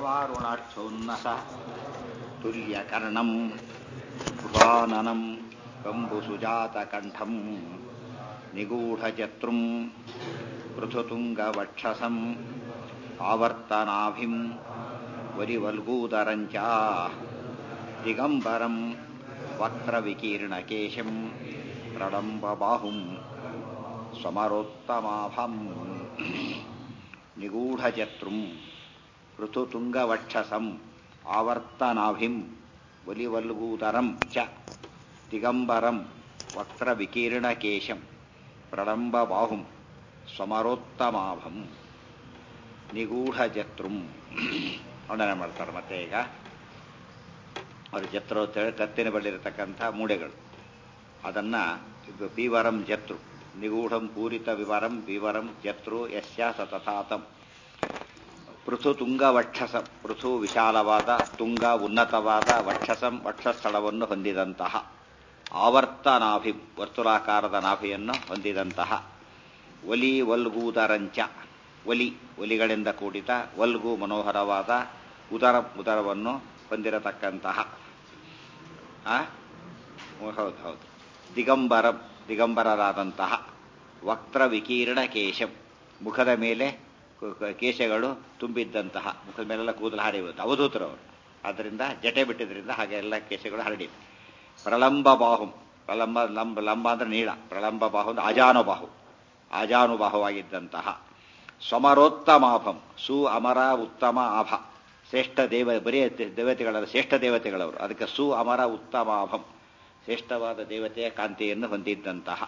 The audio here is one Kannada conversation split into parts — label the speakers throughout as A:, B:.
A: ದೇವಾರುಣಾಕ್ಷೋನ್ನಸ ತುಲ್ಯಕರ್ಣಂ ಕೃಪಾನನಂ ಕಂಬುಸುಜಾತಕಂಠಂ ನಿಗೂಢಚತೃಂ ಪೃಥುತುಂಗವಕ್ಷಸಂ ಆವರ್ತನಾಭಿಂ ವರಿವಲ್ಗೂದರಂಚ ದಿಗಂಬರಂ ವಕ್ರವಿಕೀರ್ಣಕೇಶಂ ಪ್ರಡಂಬಬಾಹುಂ ಸಮರೋತ್ತಮಾಭಂ ನಿಗೂಢಚತೃಂ ಋತುತುಂಗವಕ್ಷಸಂ ಆವರ್ತನಾಭಿಂ ಒಲಿವಲ್ಗೂದರಂ ಚ ದಿಗಂಬರಂ ವಕ್ರವಿಕೀರ್ಣಕೇಶಂ ಪ್ರಳಂಬಬಾಹುಂ ಸಮರೋತ್ತಮಾಭಂ ನಿಗೂಢಜತೃಂ ವರ್ಣನೆ ಮಾಡ್ತಾರೆ ಮತ್ತೆ ಈಗ ಅವರು ಜತ್ರು ಅಂತೇಳಿ ಕತ್ತಿನ ಬಳಿರತಕ್ಕಂಥ ಮೂಡೆಗಳು ಅದನ್ನ ಪೀವರಂ ಜತ್ರು ನಿಗೂಢಂ ಪೂರಿತ ವಿವರಂ ವಿವರಂ ಜತ್ರು ಯಸ್ಯ ಸತತಾತಂ ಪೃಥು ತುಂಗ ವಕ್ಷಸಂ ಪೃಥು ವಿಶಾಲವಾದ ತುಂಗ ಉನ್ನತವಾದ ವಕ್ಷಸಂ ವಕ್ಷಸ್ಥಳವನ್ನು ಹೊಂದಿದಂತಹ ಆವರ್ತನಾಭಿ ವರ್ತುಲಾಕಾರದ ನಾಭಿಯನ್ನು ಹೊಂದಿದಂತಹ ಒಲಿ ವಲ್ಗೂದರಂಚ ಒಲಿ ಒಲಿಗಳಿಂದ ಕೂಡಿದ ವಲ್ಗು ಮನೋಹರವಾದ ಉದರ ಉದರವನ್ನು ಹೊಂದಿರತಕ್ಕಂತಹ ಹೌದು ಹೌದು ದಿಗಂಬರಂ ದಿಗಂಬರರಾದಂತಹ ವಕ್ರ ವಿಕೀರ್ಣ ಕೇಶಂ ಮುಖದ ಮೇಲೆ ಕೇಶಗಳು ತುಂಬಿದ್ದಂತಹ ಮುಖದ ಮೇಲೆಲ್ಲ ಕೂದಲು ಹರಿಯುವುದು ಅವಧೂತರವರು ಆದ್ದರಿಂದ ಜಟೆ ಬಿಟ್ಟಿದ್ರಿಂದ ಹಾಗೆ ಎಲ್ಲ ಕೇಶಗಳು ಹರಡಿವೆ ಪ್ರಲಂಬ ಬಾಹುಂ ಪ್ರಲಂಬ ಲಂಬ ಲಂಬ ಅಂದ್ರೆ ನೀಳ ಪ್ರಲಂಬ ಬಾಹು ಅಂದ್ರೆ ಅಜಾನುಬಾಹು ಅಜಾನುಬಾಹುವಾಗಿದ್ದಂತಹ ಸಮರೋತ್ತಮಾಭಂ ಸು ಅಮರ ಉತ್ತಮ ಆಭ ಶ್ರೇಷ್ಠ ದೇವ ಬರೀ ದೇವತೆಗಳ ಶ್ರೇಷ್ಠ ದೇವತೆಗಳವರು ಅದಕ್ಕೆ ಸು ಅಮರ ಉತ್ತಮಾಭಂ ಶ್ರೇಷ್ಠವಾದ ದೇವತೆಯ ಕಾಂತಿಯನ್ನು ಹೊಂದಿದ್ದಂತಹ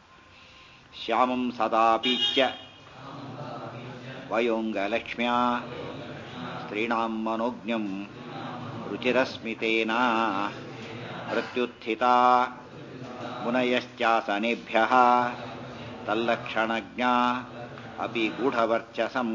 A: ಶ್ಯಾಮಂ ಸದಾಪೀಚ್ಯ ವಯೋಂಗಲಕ್ಷ್ಮ್ಯಾ ಸ್ತ್ರೀಣಾಂ ಮನೋಜ್ಞಂ ರುಚಿರಸ್ಮಿತೇನ ಮೃತ್ಯುತ್ಥಿತಾ ಮುನಯಶ್ಚಾಸನೇಭ್ಯ ತಲ್ಲಕ್ಷಣಜ್ಞಾ ಅಪಿ ಗೂಢವರ್ಚಸಂ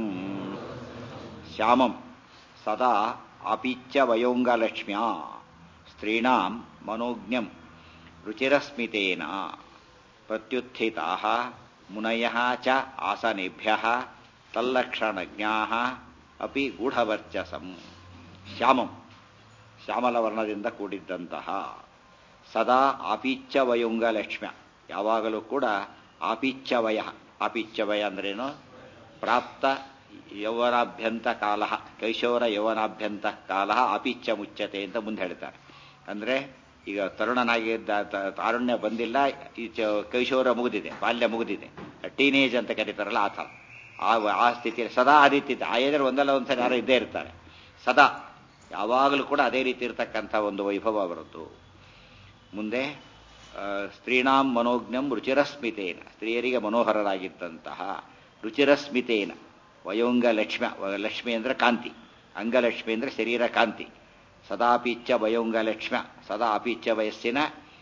A: ಶ್ಯಾಮಂ ಸದಾ ಅಪಿಚ್ಯ ವಯೋಂಗಲಕ್ಷ್ಮ್ಯಾ ಸ್ತ್ರೀಣಾಂ ಮನೋಜ್ಞಂ ರುಚಿರಸ್ಮಿತೇನ ಪ್ರತ್ಯುತ್ಥಿತಾ ಮುನಯ ಚ ಆಸನೇಭ್ಯ ತಲ್ಲಕ್ಷಣಜ್ಞಾ ಅಪಿ ಗೂಢವರ್ಚಸಂ ಶ್ಯಾಮಂ ಶ್ಯಾಮಲವರ್ಣದಿಂದ ಕೂಡಿದ್ದಂತಹ ಸದಾ ಆಪಿಚ್ಯವಯುಂಗ ಲಕ್ಷ್ಮ್ಯ ಯಾವಾಗಲೂ ಕೂಡ ಆಪಿಚ್ಯವಯ ಆಪಿಚ್ಯವಯ ಅಂದ್ರೇನು ಪ್ರಾಪ್ತ ಯೌವನಾಭ್ಯಂತ ಕಾಲ ಕೈಶೋರ ಯೌವನಾಭ್ಯಂತ ಕಾಲ ಆಪಿಚ್ಯ ಮುಚ್ಚತೆ ಅಂತ ಮುಂದೆ ಹೇಳ್ತಾರೆ ಅಂದ್ರೆ ಈಗ ತರುಣನಾಗಿ ತಾರುಣ್ಯ ಬಂದಿಲ್ಲ ಈ ಕೈಶೋರ ಮುಗಿದಿದೆ ಬಾಲ್ಯ ಮುಗಿದಿದೆ ಟೀನೇಜ್ ಅಂತ ಕರೀತಾರಲ್ಲ ಆ ಥರ ಆ ಆ ಸ್ಥಿತಿಯಲ್ಲಿ ಸದಾ ಆ ರೀತಿ ಆ ಏನಾದ್ರು ಒಂದಲ್ಲ ಒಂದ್ಸರಿ ಯಾರೋ ಇದ್ದೇ ಇರ್ತಾರೆ ಸದಾ ಯಾವಾಗಲೂ ಕೂಡ ಅದೇ ರೀತಿ ಇರತಕ್ಕಂಥ ಒಂದು ವೈಭವ ಅವರದ್ದು ಮುಂದೆ ಸ್ತ್ರೀಣಾಂ ಮನೋಜ್ಞಂ ರುಚಿರಸ್ಮಿತೇನ ಸ್ತ್ರೀಯರಿಗೆ ಮನೋಹರರಾಗಿದ್ದಂತಹ ರುಚಿರಸ್ಮಿತೇನ ವಯೋಂಗ ಲಕ್ಷ್ಮ ಲಕ್ಷ್ಮಿ ಅಂದ್ರೆ ಕಾಂತಿ ಅಂಗಲಕ್ಷ್ಮಿ ಅಂದ್ರೆ ಶರೀರ ಕಾಂತಿ ಸದಾಪೀಚ್ಛ ವಯೋಂಗ ಲಕ್ಷ್ಮ ಸದಾ ಅಪೀಚ್ಛ ವಯಸ್ಸಿನ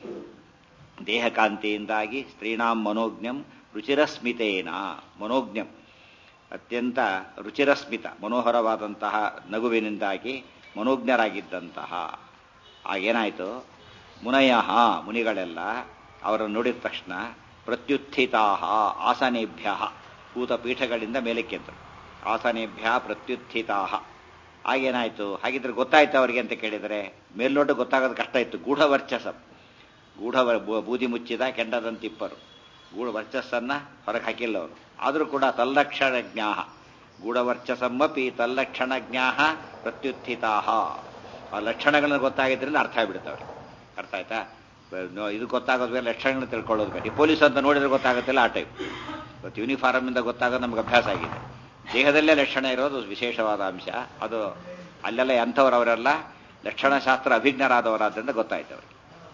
A: ದೇಹಕಾಂತಿಯಿಂದಾಗಿ ಸ್ತ್ರೀಣಾಂ ಮನೋಜ್ಞಂ ರುಚಿರಸ್ಮಿತೇನ ಮನೋಜ್ಞಂ ಅತ್ಯಂತ ರುಚಿರಸ್ಮಿತ ಮನೋಹರವಾದಂತಹ ನಗುವಿನಿಂದಾಗಿ ಮನೋಜ್ಞರಾಗಿದ್ದಂತಹ ಆಗೇನಾಯಿತು ಮುನಯ ಮುನಿಗಳೆಲ್ಲ ಅವರನ್ನು ನೋಡಿದ ತಕ್ಷಣ ಪ್ರತ್ಯುತ್ಥಿತಾ ಆಸನೇಭ್ಯ ಕೂತಪೀಠಗಳಿಂದ ಮೇಲಕ್ಕೆದ್ರು ಆಸನೇಭ್ಯ ಪ್ರತ್ಯುತ್ಥಿತಾ ಆಗೇನಾಯಿತು ಹಾಗಿದ್ರೆ ಗೊತ್ತಾಯ್ತು ಅವರಿಗೆ ಅಂತ ಕೇಳಿದರೆ ಮೇಲ್ನೋಟ ಗೊತ್ತಾಗೋದು ಕಷ್ಟ ಇತ್ತು ಗೂಢವರ್ಚಸ ಗೂಢ ಬೂದಿ ಮುಚ್ಚಿದ ಕೆಂಡದಂತಿಪ್ಪರು ಗೂಢ ವರ್ಚಸ್ಸನ್ನ ಹೊರಗೆ ಹಾಕಿಲ್ಲ ಅವರು ಆದರೂ ಕೂಡ ತಲ್ಲಕ್ಷಣ ಜ್ಞಾಹ ಗೂಢವರ್ಚಸಮ್ಮಪಿ ತಲ್ಲಕ್ಷಣ ಜ್ಞಾಹ ಪ್ರತ್ಯುತ್ಥಿತಾ ಆ ಲಕ್ಷಣಗಳನ್ನ ಗೊತ್ತಾಗಿದ್ರಿಂದ ಅರ್ಥ ಆಗ್ಬಿಡುತ್ತವ್ರೆ ಅರ್ಥ ಆಯ್ತಾ ಇದು ಗೊತ್ತಾಗೋದು ಬೇರೆ ಲಕ್ಷಣಗಳನ್ನ ತಿಳ್ಕೊಳ್ಳೋದು ಬೇರೆ ಪೊಲೀಸ್ ಅಂತ ನೋಡಿದ್ರೆ ಗೊತ್ತಾಗುತ್ತಿಲ್ಲ ಆ ಟೈಪ್ ಇವತ್ತು ಯೂನಿಫಾರ್ಮ್ ಇಂದ ಗೊತ್ತಾಗೋದು ನಮ್ಗೆ ಅಭ್ಯಾಸ ಆಗಿದೆ ದೇಹದಲ್ಲೇ ಲಕ್ಷಣ ಇರೋದು ವಿಶೇಷವಾದ ಅಂಶ ಅದು ಅಲ್ಲೆಲ್ಲ ಎಂಥವ್ರು ಅವರೆಲ್ಲ ಲಕ್ಷಣಶಾಸ್ತ್ರ ಅಭಿಜ್ಞರಾದವರಾದ್ರಿಂದ ಗೊತ್ತಾಯ್ತು ಅವ್ರಿಗೆ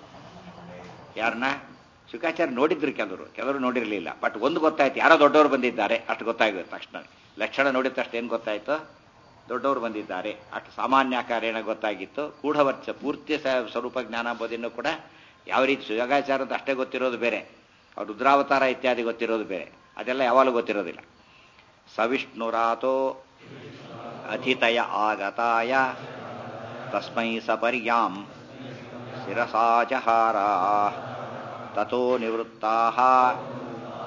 A: ಯಾರನ್ನ ಶುಕಾಚಾರ್ಯ ನೋಡಿದ್ರು ಕೆಲವರು ಕೆಲವರು ನೋಡಿರಲಿಲ್ಲ ಬಟ್ ಒಂದು ಗೊತ್ತಾಯ್ತು ಯಾರೋ ದೊಡ್ಡವರು ಬಂದಿದ್ದಾರೆ ಅಷ್ಟು ಗೊತ್ತಾಗುತ್ತೆ ತಕ್ಷಣ ಲಕ್ಷಣ ನೋಡಿದ ತಕ್ಷಣ ಏನು ಗೊತ್ತಾಯ್ತು ದೊಡ್ಡವರು ಬಂದಿದ್ದಾರೆ ಅಷ್ಟು ಸಾಮಾನ್ಯ ಆಕಾರೇಣ ಗೊತ್ತಾಗಿತ್ತು ಗೂಢವರ್ಚ ಪೂರ್ತಿ ಸ್ವರೂಪ ಜ್ಞಾನಾಬೋಧಿನೂ ಕೂಡ ಯಾವ ರೀತಿ ಸುಯೋಗಾಚಾರ ಅಂತ ಅಷ್ಟೇ ಗೊತ್ತಿರೋದು ಬೇರೆ ಅವ್ರು ರುದ್ರಾವತಾರ ಇತ್ಯಾದಿ ಗೊತ್ತಿರೋದು ಬೇರೆ ಅದೆಲ್ಲ ಯಾವಾಗಲೂ ಗೊತ್ತಿರೋದಿಲ್ಲ ಸವಿಷ್ಣುರಾತೋ ಅಧಿತಯ ಆಗತಾಯ ತಸ್ಮೈ ಸಪರ್ಯಾಂ ಶಿರಸಾಜಹಾರ ತಥೋ ನಿವೃತ್ತಾ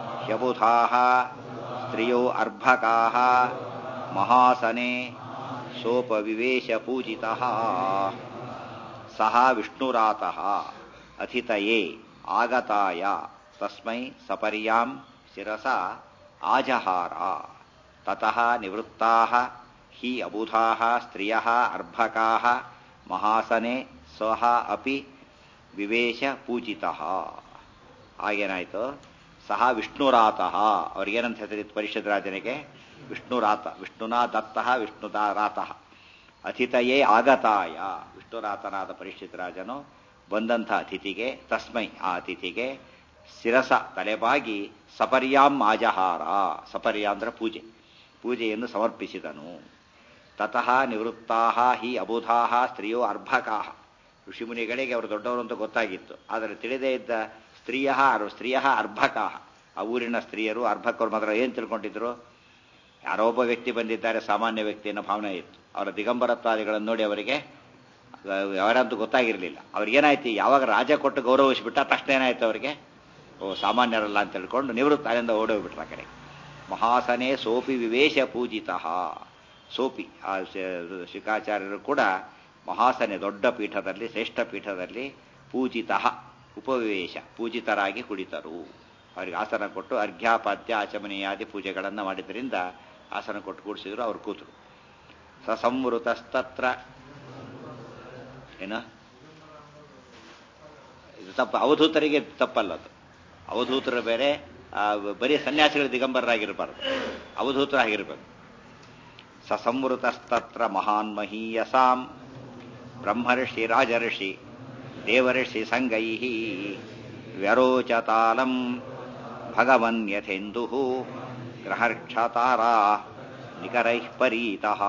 A: ಹ್ಯಬುಧಾ ಸ್ತ್ರಿಯೋ ಅರ್ಭಕಾ ಮಹಾಸನೆ सोपविवेशपूजितः सः विष्णुरातः अथितये आगताय तस्मै सपर्यां शिरसा आजहार ततः निवृत्ताः हि अबुधाः स्त्रियः अर्भकाः महासने सः अपि ವಿವೇಶ ಪೂಜಿತಃ ಆಗೇನಾಯ್ತು ಸಹ ವಿಷ್ಣುರಾತಃ ಅವ್ರಿಗೇನಂತ ಹೆಸರಿತ್ತು ಪರಿಷತ್ ರಾಜನಿಗೆ ವಿಷ್ಣುರಾತ ವಿಷ್ಣುನಾ ದತ್ತಃ ವಿಷ್ಣುದಾ ರಾತಃ ಅತಿಥಯೇ ಆಗತಾಯ ವಿಷ್ಣುರಾತನಾದ ಪರಿಷತ್ ರಾಜನು ಬಂದಂಥ ಅತಿಥಿಗೆ ತಸ್ಮೈ ಆ ಅತಿಥಿಗೆ ಶಿರಸ ತಲೆಬಾಗಿ ಸಪರ್ಯಾಂ ಆಜಹಾರ ಸಪರ್ಯ ಅಂದ್ರೆ ಪೂಜೆ ಪೂಜೆಯನ್ನು ಸಮರ್ಪಿಸಿದನು ತತಃ ನಿವೃತ್ತಾ ಹಿ ಅಬುಧಾ ಸ್ತ್ರೀಯೋ ಅರ್ಭಕಾ ಋಷಿಮುನಿಗಳಿಗೆ ಅವರು ದೊಡ್ಡವರು ಅಂತ ಗೊತ್ತಾಗಿತ್ತು ಆದರೆ ತಿಳಿದೇ ಇದ್ದ ಸ್ತ್ರೀಯ ಸ್ತ್ರೀಯ ಅರ್ಭಕಾ ಆ ಊರಿನ ಸ್ತ್ರೀಯರು ಅರ್ಭಕರು ಮಾತ್ರ ಏನು ತಿಳ್ಕೊಂಡಿದ್ರು ಯಾರೋ ಒಬ್ಬ ವ್ಯಕ್ತಿ ಬಂದಿದ್ದಾರೆ ಸಾಮಾನ್ಯ ವ್ಯಕ್ತಿ ಅನ್ನೋ ಭಾವನೆ ಇತ್ತು ಅವರ ದಿಗಂಬರತ್ವಾದಿಗಳನ್ನು ನೋಡಿ ಅವರಿಗೆ ಅವರಂತೂ ಗೊತ್ತಾಗಿರಲಿಲ್ಲ ಅವ್ರಿಗೇನಾಯ್ತು ಯಾವಾಗ ರಾಜ ಕೊಟ್ಟು ಗೌರವಿಸಿಬಿಟ್ಟ ತಕ್ಷಣ ಏನಾಯ್ತು ಅವರಿಗೆ ಓ ಸಾಮಾನ್ಯರಲ್ಲ ಅಂತ ತಿಳ್ಕೊಂಡು ನಿವೃತ್ತ ಅಲ್ಲಿಂದ ಓಡೋಗ್ಬಿಟ್ರು ಆ ಕಡೆ ಮಹಾಸನೆ ಸೋಪಿ ವಿವೇಶ ಪೂಜಿತ ಸೋಪಿ ಆ ಶಿಖಾಚಾರ್ಯರು ಕೂಡ ಮಹಾಸನೆ ದೊಡ್ಡ ಪೀಠದಲ್ಲಿ ಶ್ರೇಷ್ಠ ಪೀಠದಲ್ಲಿ ಪೂಜಿತ ಉಪವಿವೇಶ ಪೂಜಿತರಾಗಿ ಕುಳಿತರು ಅವರಿಗೆ ಆಸನ ಕೊಟ್ಟು ಅರ್ಘ್ಯಾಪಾದ್ಯ ಆಚಮನೀಯಾದಿ ಪೂಜೆಗಳನ್ನು ಮಾಡಿದ್ರಿಂದ ಆಸನ ಕೊಟ್ಟು ಕೂಡಿಸಿದ್ರು ಅವ್ರು ಕೂತರು ಸಸಂವೃತಸ್ತತ್ರ ಏನು ಇದು ತಪ್ಪು ಅವಧೂತರಿಗೆ ತಪ್ಪಲ್ಲ ಅದು ಅವಧೂತರು ಬೇರೆ ಬರೀ ಸನ್ಯಾಸಿಗಳು ದಿಗಂಬರರಾಗಿರಬಾರ್ದು ಅವಧೂತರಾಗಿರ್ಬೇಕು ಸಸಂವೃತಸ್ತತ್ರ ಮಹಾನ್ ಮಹೀಯಸಾಂ ಬ್ರಹ್ಮರ್ಷಿ ರಾಜರ್ಷಿ ದೇವರ್ಷಿ ಸಂಗೈ ವ್ಯರೋಚತಾಲಂ ಭಗವನ್ಯಥೆಂದು ಗ್ರಹರ್ಕ್ಷತಾರಾ ನಿಕರೈಃ ಪರೀತಃ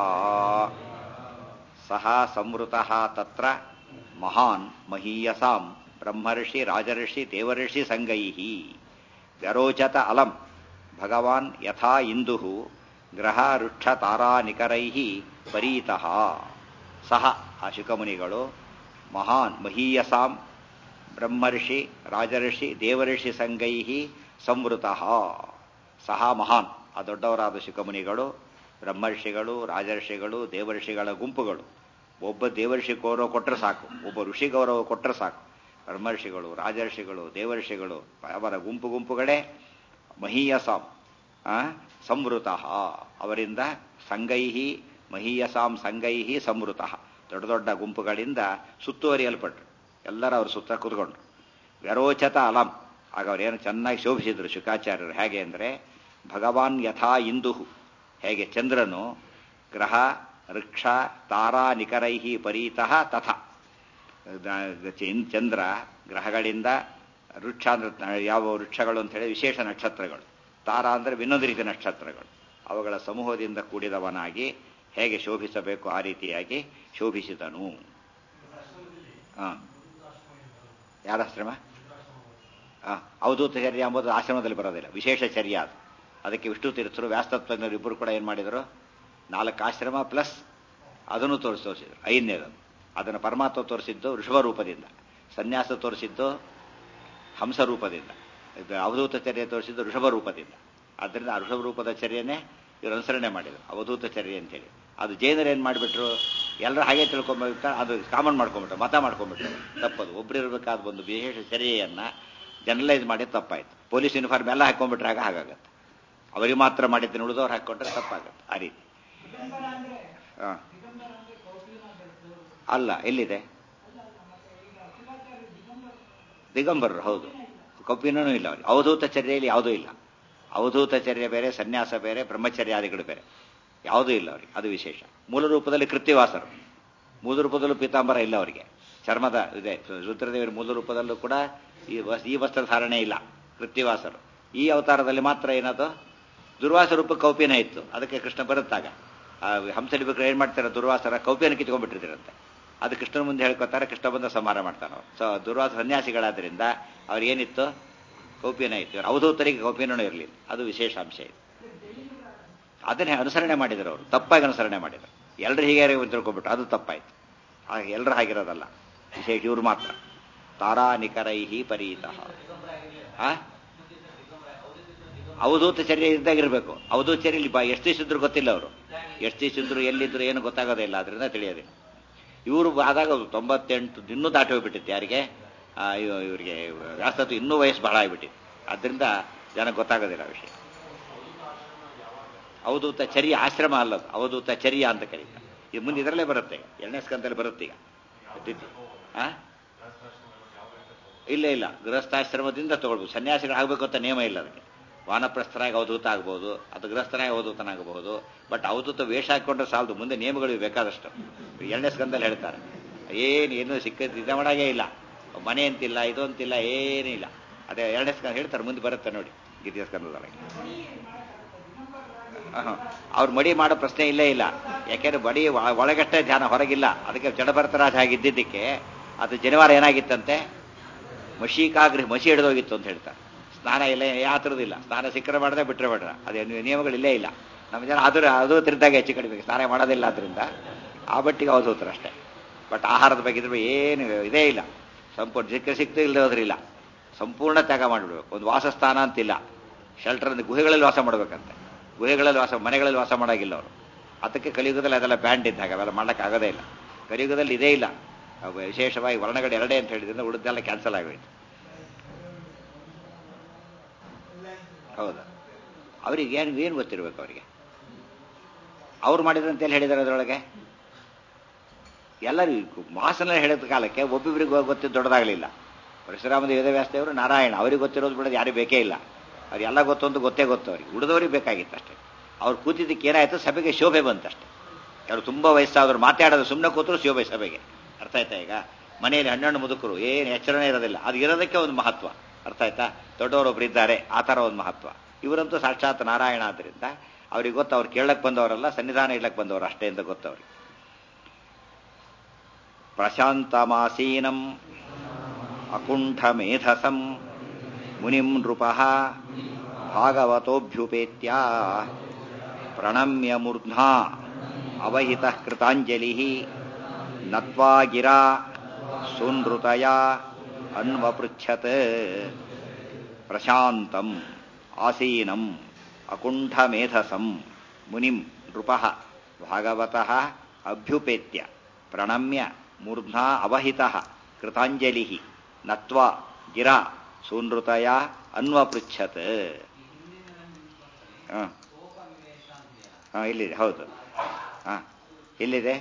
A: ಸಹ ಸಂವೃತಃ ತತ್ರ ಮಹಾನ್ ಮಹೀಯಸಾಂ ಬ್ರಹ್ಮರ್ಷಿ ರಾಜರ್ಷಿ ದೇವರ್ಷಿ ಸಂಗೈ ವ್ಯರೋಚತ ಅಲಂ ಭಗವಾನ್ ಯಥಾ ಇಂದು ಗ್ರಹ ವೃಕ್ಷ ತಾರಾನಿಕರೈ ಪರೀತಃ ಸಹ ಆ ಶುಕಮುನಿಗಳು ಮಹಾನ್ ಮಹೀಯಸಾಂ ಬ್ರಹ್ಮರ್ಷಿ ರಾಜರ್ಷಿ ದೇವರ್ಷಿ ಸಂಗೈ ಸಂವೃತಃ ಸಹ ಮಹಾನ್ ಆ ದೊಡ್ಡವರಾದ ಶುಕಮುನಿಗಳು ಬ್ರಹ್ಮರ್ಷಿಗಳು ರಾಜರ್ಷಿಗಳು ದೇವರ್ಷಿಗಳ ಗುಂಪುಗಳು ಒಬ್ಬ ದೇವರ್ಷಿ ಗೌರವ ಕೊಟ್ಟರೆ ಸಾಕು ಒಬ್ಬ ಋಷಿ ಗೌರವ ಕೊಟ್ಟರೆ ಸಾಕು ಬ್ರಹ್ಮರ್ಷಿಗಳು ರಾಜರ್ಷಿಗಳು ದೇವರ್ಷಿಗಳು ಅವರ ಗುಂಪು ಗುಂಪುಗಳೇ ಮಹೀಯಸಾಂ ಸಂವೃತಃ ಅವರಿಂದ ಸಂಗೈಹಿ ಮಹೀಯಸಾಂ ಸಂಗೈಹಿ ಸಂವೃತಃ ದೊಡ್ಡ ದೊಡ್ಡ ಗುಂಪುಗಳಿಂದ ಸುತ್ತುವರಿಯಲ್ಪಟ್ರು ಎಲ್ಲರೂ ಅವರು ಸುತ್ತ ಕೂತ್ಕೊಂಡ್ರು ವ್ಯರೋಚತ ಅಲಂ ಆಗ ಅವರೇನು ಚೆನ್ನಾಗಿ ಶೋಭಿಸಿದ್ರು ಶುಕಾಚಾರ್ಯರು ಹೇಗೆ ಅಂದರೆ ಭಗವಾನ್ ಯಥಾ ಇಂದು ಹೇಗೆ ಚಂದ್ರನು ಗ್ರಹ ವೃಕ್ಷ ತಾರಾ ನಿಕರೈಹಿ ಪರೀತಃ ತಥಾ ಚಂದ್ರ ಗ್ರಹಗಳಿಂದ ವೃಕ್ಷ ಅಂದ್ರೆ ಯಾವ ವೃಕ್ಷಗಳು ಅಂತ ಹೇಳಿ ವಿಶೇಷ ನಕ್ಷತ್ರಗಳು ತಾರಾ ಅಂದರೆ ಇನ್ನೊಂದು ರೀತಿಯ ನಕ್ಷತ್ರಗಳು ಅವುಗಳ ಸಮೂಹದಿಂದ ಕೂಡಿದವನಾಗಿ ಹೇಗೆ ಶೋಭಿಸಬೇಕು ಆ ರೀತಿಯಾಗಿ ಶೋಭಿಸಿದನು ಹಾಂ ಯಾರ ಆಶ್ರಮ ಹಾಂ ಅವಧೂತ ಚರ್ಯ ಎಂಬುದು ಆಶ್ರಮದಲ್ಲಿ ಬರೋದಿಲ್ಲ ವಿಶೇಷ ಚರ್ಯ ಅದು ಅದಕ್ಕೆ ವಿಷ್ಣು ತೀರ್ಥರು ವ್ಯಾಸ್ತತ್ವಜ್ಞರು ಇಬ್ಬರು ಕೂಡ ಏನು ಮಾಡಿದರು ನಾಲ್ಕು ಆಶ್ರಮ ಪ್ಲಸ್ ಅದನ್ನು ತೋರಿಸಿ ತೋರಿಸಿದ್ರು ಐದನೇದು ಅದನ್ನು ಪರಮಾತ್ಮ ತೋರಿಸಿದ್ದು ಋಷಭ ರೂಪದಿಂದ ಸನ್ಯಾಸ ತೋರಿಸಿದ್ದು ಹಂಸ ರೂಪದಿಂದ ಇದು ಅವಧೂತ ಚರ್ಯ ತೋರಿಸಿದ್ದು ಋಷಭ ರೂಪದಿಂದ ಆದ್ದರಿಂದ ಆ ಋಷಭ ರೂಪದ ಚರ್ಯನೇ ಇವರು ಅನುಸರಣೆ ಮಾಡಿದರು ಅವಧೂತ ಚರ್ಯ ಅಂತೇಳಿ ಅದು ಜೈನರು ಏನು ಮಾಡಿಬಿಟ್ರು ಎಲ್ಲರೂ ಹಾಗೆ ತಿಳ್ಕೊಂಡ್ಬಿಟ್ಟು ಅದು ಕಾಮನ್ ಮಾಡ್ಕೊಂಡ್ಬಿಟ್ರು ಮತ ಮಾಡ್ಕೊಂಡ್ಬಿಟ್ರು ತಪ್ಪದು ಒಬ್ಬರಿರ್ಬೇಕಾದ ಒಂದು ವಿಶೇಷ ಚರ್ಯೆಯನ್ನು ಜನರಲೈಸ್ ಮಾಡಿ ತಪ್ಪಾಯ್ತು ಪೊಲೀಸ್ ಯೂನಿಫಾರ್ಮ್ ಎಲ್ಲ ಹಾಕೊಂಡ್ಬಿಟ್ರೆ ಆಗ ಹಾಗಾಗತ್ತೆ ಅವರಿಗೆ ಮಾತ್ರ ಮಾಡಿದ್ದನ್ನು ಉಳಿದವ್ರು ಹಾಕ್ಕೊಂಡ್ರೆ ತಪ್ಪಾಗತ್ತೆ ಆ ರೀತಿ ಹಾಂ ಅಲ್ಲ ಎಲ್ಲಿದೆ ದಿಗಂಬರರು ಹೌದು ಕಪ್ಪಿನೂ ಇಲ್ಲ ಅವ್ರಿಗೆ ಅವಧೂತ ಚರ್ಯೆಯಲ್ಲಿ ಯಾವುದೂ ಇಲ್ಲ ಅವಧೂತ ಚರ್ಯ ಬೇರೆ ಸನ್ಯಾಸ ಬೇರೆ ಬ್ರಹ್ಮಚರ್ಯಾದಿಗಳು ಬೇರೆ ಯಾವುದೂ ಇಲ್ಲ ಅವರಿಗೆ ಅದು ವಿಶೇಷ ಮೂಲ ರೂಪದಲ್ಲಿ ಕೃತ್ಯವಾಸರು ಮೂಲ ರೂಪದಲ್ಲೂ ಪೀತಾಂಬರ ಇಲ್ಲ ಅವರಿಗೆ ಚರ್ಮದ ಇದೆ ರುದ್ರದೇವರ ಮೂಲ ರೂಪದಲ್ಲೂ ಕೂಡ ಈ ಈ ವಸ್ತ್ರ ಧಾರಣೆ ಇಲ್ಲ ಕೃತ್ಯವಾಸರು ಈ ಅವತಾರದಲ್ಲಿ ಮಾತ್ರ ಏನದು ದುರ್ವಾಸ ರೂಪ ಕೌಪಿನ ಇತ್ತು ಅದಕ್ಕೆ ಕೃಷ್ಣ ಬರುತ್ತಾಗ ಹಂಸಲಿಬಿಕ್ರು ಏನು ಮಾಡ್ತಾರೆ ದುರ್ವಾಸರ ಕೌಪಿಯನ್ನು ಕಿತ್ಕೊಂಡ್ಬಿಟ್ಟಿರ್ತೀರಂತೆ ಅದು ಕೃಷ್ಣನ ಮುಂದೆ ಹೇಳ್ಕೊತಾರೆ ಕೃಷ್ಣ ಬಂದ ಸಂಹಾರ ಮಾಡ್ತಾನೆ ಅವ್ರು ಸೊ ದುರ್ವಾಸ ಸನ್ಯಾಸಿಗಳಾದ್ರಿಂದ ಅವ್ರಿಗೇನಿತ್ತು ಕೌಪಿನ ಇತ್ತು ಅವಧೂತರಿಗೆ ಕೌಪಿನೂ ಇರಲಿಲ್ಲ ಅದು ವಿಶೇಷ ಅಂಶ ಇದೆ ಅದನ್ನೇ ಅನುಸರಣೆ ಮಾಡಿದರು ಅವರು ತಪ್ಪಾಗಿ ಅನುಸರಣೆ ಮಾಡಿದರು ಎಲ್ಲರೂ ಹೀಗೆ ತಿಳ್ಕೊಬಿಟ್ಟು ಅದು ತಪ್ಪಾಯ್ತು ಹಾಗೆ ಎಲ್ಲರೂ ಹಾಗಿರೋದಲ್ಲ ವಿಶೇಷ ಇವ್ರು ಮಾತ್ರ ತಾರಾ ನಿಕರೈಹಿ ಪರೀತಃ ಅವಧೂತ ಚರ್ಯ ಇದ್ದಾಗಿರ್ಬೇಕು ಅವಧೂತ ಚರ್ಯ ಇಲ್ಲಿ ಬಾ ಎಷ್ಟು ದಿವಸ ಇದ್ರು ಗೊತ್ತಿಲ್ಲ ಅವರು ಎಷ್ಟು ದಿವಸ ಇದ್ರು ಎಲ್ಲಿದ್ರು ಏನು ಗೊತ್ತಾಗೋದೇ ಇಲ್ಲ ಅದರಿಂದ ತಿಳಿಯೋದಿಲ್ಲ ಇವರು ಆದಾಗ ತೊಂಬತ್ತೆಂಟು ಇನ್ನೂ ದಾಟಿ ಹೋಗ್ಬಿಟ್ಟಿತ್ತು ಯಾರಿಗೆ ಆ, ಇವ- ಇವರಿಗೆ ವ್ಯಾಸತ್ತು ಇನ್ನೂ ವಯಸ್ಸು ಬಹಳ ಆಗಿಬಿಟ್ಟಿತ್ತು ಅದರಿಂದ ಜನ ಗೊತ್ತಾಗೋದಿಲ್ಲ ಆ ವಿಷಯ ಅವಧೂತ ಚರ್ಯ ಆಶ್ರಮ ಅಲ್ಲದು ಅವಧೂತ ಚರ್ಯ ಅಂತ ಕರೀತಾರೆ ಇದು ಮುಂದೆ ಇದರಲ್ಲೇ ಬರುತ್ತೆ ಈಗ ಎರಡನೇ ಸ್ಕಂದಲ್ಲಿ ಬರುತ್ತೆ ಈಗ ಅತಿಥಿ ಆ ಇಲ್ಲ ಇಲ್ಲ ಗೃಹಸ್ಥಾಶ್ರಮದಿಂದ ತಗೊಳ್ಬೋದು ಸನ್ಯಾಸಿಗಳು ಆಗಬೇಕು ಅಂತ ನಿಯಮ ಇಲ್ಲ ಅದಕ್ಕೆ ವಾನಪ್ರಸ್ಥರಾಗಿ ಅವಧೂತ ಆಗ್ಬೋದು ಅದು ಗೃಹಸ್ಥನಾಗಿ ಅವಧೂತನಾಗಬಹುದು ಬಟ್ ಅವಧೂತ ವೇಷ ಹಾಕೊಂಡ್ರೆ ಸಾಲದು ಮುಂದೆ ನಿಯಮಗಳು ಬೇಕಾದಷ್ಟು ಎರಡನೇ ಸ್ಕಂದಲ್ಲಿ ಹೇಳ್ತಾರೆ ಏನು ಏನು ಸಿಕ್ಕದ್ದು ಇದು ಮಾಡಾಗೇ ಇಲ್ಲ ಮನೆ ಅಂತಿಲ್ಲ ಇದು ಅಂತಿಲ್ಲ ಏನೂ ಇಲ್ಲ ಅದೇ ಎರಡನೇ ಸ್ಕಂದ ಹೇಳ್ತಾರೆ ಮುಂದೆ ಬರುತ್ತೆ ನೋಡಿ ದ್ವಿತೀಯ ಸ್ಕಂದದೊಳಗೆ ಅವ್ರು ಮಡಿ ಮಾಡೋ ಪ್ರಶ್ನೆ ಇಲ್ಲೇ ಇಲ್ಲ ಯಾಕೆಂದ್ರೆ ಬಡಿ ಒಳ- ಒಳಗಷ್ಟೇ ಧ್ಯಾನ ಹೊರಗಿಲ್ಲ ಅದಕ್ಕೆ ಜಡಭರತರಾಜ ಹಾಗಿದ್ದಿದ್ದಕ್ಕೆ ಅದು ಜನಿವಾರ ಏನಾಗಿತ್ತಂತೆ ಮಶೀಕಾಗ್ರಹ ಮಸಿ ಹಿಡಿದೋಗಿತ್ತು ಅಂತ ಹೇಳ್ತಾರೆ ಸ್ನಾನ ಇಲ್ಲ ಯಾವ ಥರದಿಲ್ಲ ಸ್ನಾನ ಸಿಕ್ಕರೆ ಮಾಡದೆ ಬಿಟ್ಟರೆ ಬೇಡ್ರ ಅದೇ ನಿಯಮಗಳಿಲ್ಲೇ ಇಲ್ಲ ನಮ್ಮ ಜನ ಅದು ಅದು ತಿರ್ದಾಗ ಹೆಚ್ಚು ಕಡಿಮೆ ಸ್ನಾನ ಮಾಡೋದಿಲ್ಲ ಅದರಿಂದ ಆ ಬಟ್ಟಿಗೆ ಅವ್ರು ಹೋಗ್ತಾರೆ ಅಷ್ಟೇ ಬಟ್ ಆಹಾರದ ಬಗ್ಗೆ ಇದ್ರ ಬಗ್ಗೆ ಏನು ಇದೇ ಇಲ್ಲ ಸಂಪೂರ್ಣ ಸಿಕ್ಕ ಸಿಕ್ತು ಇಲ್ಲದೆ ಹೋದ್ರಿಲ್ಲ ಸಂಪೂರ್ಣ ತ್ಯಾಗ ಮಾಡಿಬಿಡ್ಬೇಕು ಒಂದು ವಾಸಸ್ಥಾನ ಅಂತಿಲ್ಲ ಶೆಲ್ಟರ್ ಅಂದ್ರೆ ಗುಹೆಗಳಲ್ಲಿ ವಾಸ ಮಾಡ್ಬೇಕಂತೆ ಗುಹೆಗಳಲ್ಲಿ ವಾಸ ಮನೆಗಳಲ್ಲಿ ವಾಸ ಮಾಡೋಗಿಲ್ಲ ಅವರು ಅದಕ್ಕೆ ಕಲಿಯುಗದಲ್ಲಿ ಅದೆಲ್ಲ ಬ್ಯಾಂಡ್ ಇದ್ದಾಗ ಅವೆಲ್ಲ ಮಾಡೋಕ್ಕಾಗೋದೇ ಇಲ್ಲ ಕಲಿಯುಗದಲ್ಲಿ ಇದೇ ಇಲ್ಲ ಅವು ವಿಶೇಷವಾಗಿ ವರ್ಣಗಳು ಎರಡೇ ಅಂತ ಹೇಳಿದ್ರಿಂದ ಉಳಿದೆಲ್ಲ ಕ್ಯಾನ್ಸಲ್ ಆಗೋಯ್ತು ಹೌದು ಅವ್ರಿಗೆ ಏನು ಏನು ಗೊತ್ತಿರ್ಬೇಕು ಅವರಿಗೆ ಅವ್ರು ಮಾಡಿದ್ರಂತ ಎಲ್ಲಿ ಹೇಳಿದಾರೆ ಅದರೊಳಗೆ ಎಲ್ಲರಿಗೂ ಮಾಸನ ಹೇಳಿದ ಕಾಲಕ್ಕೆ ಒಬ್ಬೊಬ್ಬರಿಗೆ ಗೊತ್ತಿದ್ದು ದೊಡ್ಡದಾಗಲಿಲ್ಲ ಪರಶುರಾಮದ ವೇದವ್ಯಾಸದೇವರು ನಾರಾಯಣ ಅವ್ರಿಗೆ ಗೊತ್ತಿರೋದು ಬಿಡೋದು ಯಾರಿಗೂ ಬೇಕೇ ಇಲ್ಲ ಅವ್ರು ಎಲ್ಲ ಗೊತ್ತು ಅಂತ ಗೊತ್ತೇ ಗೊತ್ತು ಅವ್ರಿಗೆ ಉಳಿದವ್ರಿಗೆ ಬೇಕಾಗಿತ್ತು ಅಷ್ಟೇ ಅವ್ರು ಕೂತಿದ್ದಕ್ಕೆ ಏನಾಯ್ತು ಸಭೆಗೆ ಶೋಭೆ ಬಂತಷ್ಟೇ ಅವರು ತುಂಬ ವಯಸ್ಸಾದ್ರು ಮಾತಾಡೋದು ಸುಮ್ಮನೆ ಕೂತರು ಶೋಭೆ ಸಭೆಗೆ ಅರ್ಥ ಆಯ್ತಾ ಈಗ ಮನೆಯಲ್ಲಿ ಹಣ್ಣಣ್ಣು ಮುದುಕರು ಏನು ಎಚ್ಚರನೇ ಇರೋದಿಲ್ಲ ಅದು ಇರೋದಕ್ಕೆ ಒಂದು ಮಹತ್ವ ಅರ್ಥ ಆಯ್ತಾ ದೊಡ್ಡವರೊಬ್ರು ಇದ್ದಾರೆ ಆ ಥರ ಒಂದು ಮಹತ್ವ ಇವರಂತೂ ಸಾಕ್ಷಾತ್ ನಾರಾಯಣ ಆದ್ದರಿಂದ ಅವ್ರಿಗೆ ಗೊತ್ತು ಅವ್ರು ಕೇಳಕ್ ಬಂದವರಲ್ಲ ಸನ್ನಿಧಾನ ಇಡ್ಲಕ್ ಬಂದವರು ಅಷ್ಟೇ ಅಂತ ಗೊತ್ತು ಅವ್ರಿಗೆ ಪ್ರಶಾಂತಮಾಸೀನಂ ಅಕುಂಠಮೇಧಸಂ ಮುನಿಂ ನೃಪ ಭಾಗವತೋಭ್ಯುಪೇತ್ಯ ಪ್ರಣಮ್ಯ ಮೂರ್ಧ್ನಾ ಅವಹಿತ ಕೃತಾಂಜಲಿ ನತ್ವಾ ಗಿರಾ ಸುನೃತಯ ಅನ್ವಪೃಚ್ಛತ್ ಪ್ರಶಾಂತಂ ಆಸೀನಂ ಅಕುಂಠಮೇಧಸಂ ಮುನಿಂ ನೃಪ ಭಾಗವತಃ ಅಭ್ಯುಪೇತ್ಯ ಪ್ರಣಮ್ಯ ಮೂರ್ಧ್ನಾ ಅವಹಿತ ಕೃತಾಂಜಲಿ ನತ್ವಾ ಗಿರಾ ಸೂನೃತಯ ಅನ್ವಪೃಚ್ಛತ್ ಹಾಂ ಹಾಂ ಇಲ್ಲಿದೆ ಹೌದು ಹಾಂ ಎಲ್ಲಿದೆ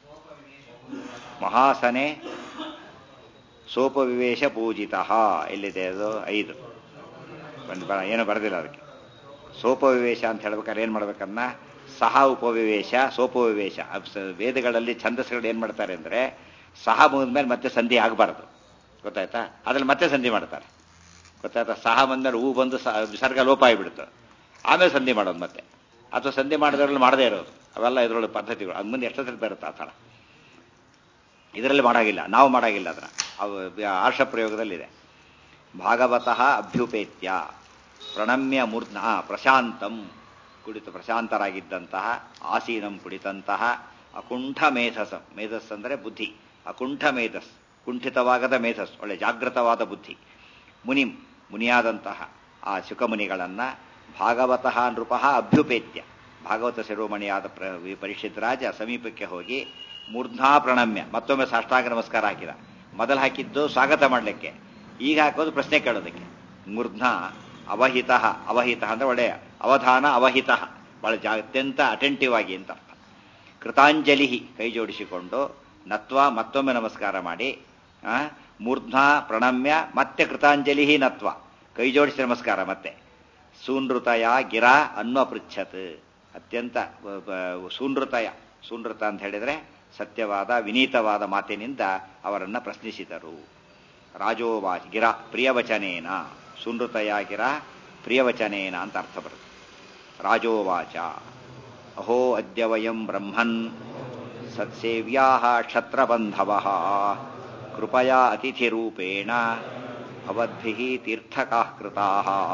A: ಮಹಾಸನೆ ಸೋಪವಿವೇಶ ಪೂಜಿತ ಎಲ್ಲಿದೆ ಅದು ಐದು ಬಂದು ಬರ ಏನು ಬರೆದಿಲ್ಲ ಅದಕ್ಕೆ ಸೋಪವಿವೇಶ ಅಂತ ಹೇಳ್ಬೇಕಾದ್ರೆ ಏನು ಮಾಡ್ಬೇಕನ್ನ ಸಹ ಉಪವಿವೇಶ ಸೋಪವಿವೇಶ ಅಬ್ಸ- ವೇದಗಳಲ್ಲಿ ಛಂದಸ್ಗಳು ಏನು ಮಾಡ್ತಾರೆ ಅಂದರೆ ಸಹ ಮುಗಿದ್ಮೇಲೆ ಮತ್ತೆ ಸಂಧಿ ಆಗಬಾರ್ದು ಗೊತ್ತಾಯ್ತಾ ಅದ್ರಲ್ಲಿ ಮತ್ತೆ ಸಂಧಿ ಮಾಡ್ತಾರೆ ಗೊತ್ತಾಯ್ತಾ ಸಹ ಬಂದ್ಮೇಲೆ ಹೂ ಬಂದು ಸ- ವಿಸರ್ಗ ಲೋಪ ಆಗಿಬಿಡ್ತು ಆಮೇಲೆ ಸಂಧಿ ಮಾಡೋದು ಮತ್ತೆ ಅಥವಾ ಸಂಧಿ ಮಾಡಿದ್ರಲ್ಲಿ ಮಾಡದೇ ಇರೋದು ಅವೆಲ್ಲ ಇದರೊಳಗೆ ಪದ್ಧತಿಗಳು ಅದು ಮುಂದೆ ಎಷ್ಟೊತ್ತಿಗೆ ಬರುತ್ತೆ ಆ ಥರ ಇದರಲ್ಲಿ ಮಾಡಾಗಿಲ್ಲ ನಾವು ಮಾಡಾಗಿಲ್ಲ ಅದನ್ನ ಅವು ಆರ್ಷ ಪ್ರಯೋಗದಲ್ಲಿದೆ ಭಾಗವತಃ ಅಭ್ಯುಪೇತ್ಯ ಪ್ರಣಮ್ಯ ಮೂರ್ಧ್ನ ಪ್ರಶಾಂತಂ ಕುಡಿತು ಪ್ರಶಾಂತರಾಗಿದ್ದಂತಹ ಆಸೀನಂ ಕುಡಿತಂತಹ ಅಕುಂಠ ಮೇಧಸ ಮೇಧಸ್ ಅಂದರೆ ಬುದ್ಧಿ ಅಕುಂಠ ಮೇಧಸ್ ಕುಂಠಿತವಾಗದ ಮೇಧಸ್ ಒಳ್ಳೆ ಜಾಗೃತವಾದ ಬುದ್ಧಿ ಮುನಿಂ ಮುನಿಯಾದಂತಹ ಆ ಶುಕಮುನಿಗಳನ್ನ ಭಾಗವತಃ ನೃಪ ಅಭ್ಯುಪೇತ್ಯ ಭಾಗವತ ಶಿರೋಮಣಿಯಾದ ಪ್ರ ಪರಿಷತ್ ರಾಜ ಸಮೀಪಕ್ಕೆ ಹೋಗಿ ಮೂರ್ಧ್ನಾ ಪ್ರಣಮ್ಯ ಮತ್ತೊಮ್ಮೆ ಸಾಷ್ಟಾಂಗ ನಮಸ್ಕಾರ ಹಾಕಿದ ಮೊದಲು ಹಾಕಿದ್ದು ಸ್ವಾಗತ ಮಾಡಲಿಕ್ಕೆ ಈಗ ಹಾಕೋದು ಪ್ರಶ್ನೆ ಕೇಳೋದಕ್ಕೆ ಮೂರ್ಧ್ನ ಅವಹಿತ ಅವಹಿತ ಅಂದ್ರೆ ಒಳ್ಳೆಯ ಅವಧಾನ ಅವಹಿತ ಬಹಳ ಜಾ ಅತ್ಯಂತ ಅಟೆಂಟಿವ್ ಆಗಿ ಅಂತ ಅರ್ಥ ಕೃತಾಂಜಲಿ ಕೈ ಜೋಡಿಸಿಕೊಂಡು ನತ್ವ ಮತ್ತೊಮ್ಮೆ ನಮಸ್ಕಾರ ಮಾಡಿ ಆ, ಮೂರ್ಧ್ನ ಪ್ರಣಮ್ಯ ಮತ್ತೆ ಕೃತಾಂಜಲಿ ನತ್ವ ಕೈ ಜೋಡಿಸಿ ನಮಸ್ಕಾರ ಮತ್ತೆ ಸೂನೃತಯ ಗಿರ ಅನ್ವಪೃಚ್ಛತ್ ಅತ್ಯಂತ ಬ- ಬ- ಸೂನೃತಯ ಸೂನೃತ ಅಂತ ಹೇಳಿದ್ರೆ ಸತ್ಯವಾದ ವಿನೀತವಾದ ಮಾತಿನಿಂದ ಅವರನ್ನ ಪ್ರಶ್ನಿಸಿದರು ರಾಜೋವಾಚ ಗಿರ ಪ್ರಿಯವಚನೇನ ಸುನೃತಯ ಗಿರ ಪ್ರಿಯವಚನೇನ ಅಂತ ಅರ್ಥ ಬರುತ್ತೆ ರಾಜೋವಾಚ ಅಹೋ ಅದ್ಯ ವಯಂ ಬ್ರಹ್ಮನ್ ಸತ್ಸೇವ್ಯಾ ಕ್ಷತ್ರಬಂಧವ ಕೃಪಯಾ ಅತಿಥಿರೂಪೇಣ ಭವದ್ಭಿ ತೀರ್ಥಕಾ ಕೃತಾ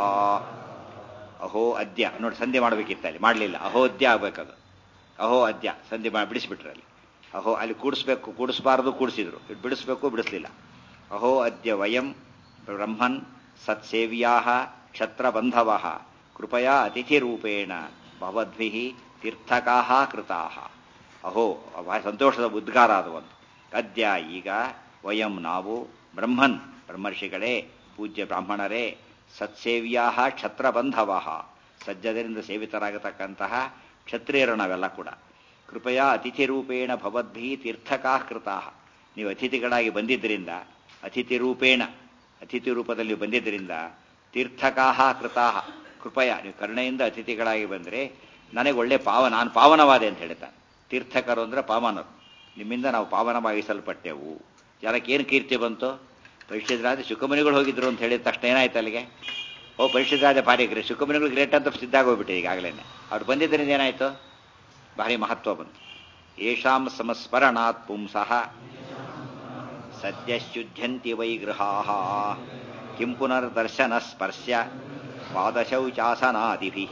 A: ಅಹೋ ಅದ್ಯ ನೋಡಿ ಸಂಧಿ ಮಾಡಬೇಕಿತ್ತು ಅಲ್ಲಿ ಮಾಡಲಿಲ್ಲ ಅಹೋದ್ಯ ಆಗ್ಬೇಕದು ಅಹೋ ಅದ್ಯ ಸಂಧಿ ಮಾಡಿ ಬಿಡಿಸ್ಬಿಟ್ರು ಅಲ್ಲಿ ಅಹೋ ಅಲ್ಲಿ ಕೂಡಿಸ್ಬೇಕು ಕೂಡಿಸ್ಬಾರ್ದು ಕೂಡಿಸಿದ್ರು ಬಿಡಿಸ್ಬೇಕು ಬಿಡಿಸ್ಲಿಲ್ಲ ಅಹೋ ಅದ್ಯ ವಯಂ ಬ್ರಹ್ಮನ್ ಸತ್ಸೇವ್ಯಾ ಕ್ಷತ್ರಬಂಧವ ಕೃಪಯಾ ಅತಿಥಿರೂಪೇಣ ಭವದ್ಭಿ ತೀರ್ಥಕಾ ಕೃತಾ ಅಹೋ ಬಹಳ ಸಂತೋಷದ ಉದ್ಗಾರ ಅದು ಒಂದು ಅದ್ಯ ಈಗ ವಯಂ ನಾವು ಬ್ರಹ್ಮನ್ ಬ್ರಹ್ಮರ್ಷಿಗಳೇ ಪೂಜ್ಯ ಬ್ರಾಹ್ಮಣರೇ ಸತ್ಸೇವ್ಯಾ ಕ್ಷತ್ರಬಂಧವ ಸಜ್ಜದರಿಂದ ಸೇವಿತರಾಗತಕ್ಕಂತಹ ಕ್ಷತ್ರಿಯರು ನಾವೆಲ್ಲ ಕೂಡ ಕೃಪಯಾ ಅತಿಥಿ ರೂಪೇಣ ಭವದ್ಭಿ ತೀರ್ಥಕಾ ಕೃತಾ ನೀವು ಅತಿಥಿಗಳಾಗಿ ಬಂದಿದ್ದರಿಂದ ಅತಿಥಿ ರೂಪೇಣ ಅತಿಥಿ ರೂಪದಲ್ಲಿ ಬಂದಿದ್ದರಿಂದ ತೀರ್ಥಕಾಹ ಕೃತಾ ಕೃಪಯ ನೀವು ಕರುಣೆಯಿಂದ ಅತಿಥಿಗಳಾಗಿ ಬಂದರೆ ನನಗೆ ಒಳ್ಳೆ ಪಾವ ನಾನು ಪಾವನವಾದೆ ಅಂತ ಹೇಳ್ತಾನೆ ತೀರ್ಥಕರು ಅಂದರೆ ಪಾವನರು ನಿಮ್ಮಿಂದ ನಾವು ಪಾವನವಾಗಿಸಲ್ಪಟ್ಟೆವು ಜನಕ್ಕೆ ಏನು ಕೀರ್ತಿ ಬಂತು ಪರಿಷದ್ರಾಜ ಶುಕಮುನಿಗಳು ಹೋಗಿದ್ರು ಅಂತ ಹೇಳಿದ ತಕ್ಷಣ ಏನಾಯ್ತು ಅಲ್ಲಿಗೆ ಓ ಪರಿಷದ್ರಾಜ ಭಾರಿ ಗ್ರೇಟ್ ಶುಕಮುನಿಗಳು ಗ್ರೇಟ್ ಅಂತ ಸಿದ್ಧ ಆಗೋಗ್ಬಿಟ್ಟೆ ಈಗಾಗಲೇ ಅವ್ರು ಬಂದಿದ್ದರಿಂದ ಏನಾಯ್ತು ಭಾರಿ ಮಹತ್ವ ಬಂತು ಯಶಾಂ ಸಂಸ್ಮರಣಾತ್ ಪುಂಸಃ ಸದ್ಯಶುದ್ಧ್ಯಂತಿ ವೈ ಗೃಹಾ ಕಿಂ ಪುನರ್ದರ್ಶನ ಸ್ಪರ್ಶ ಪಾದಶೌಚಾಸನಾದಿಭಿ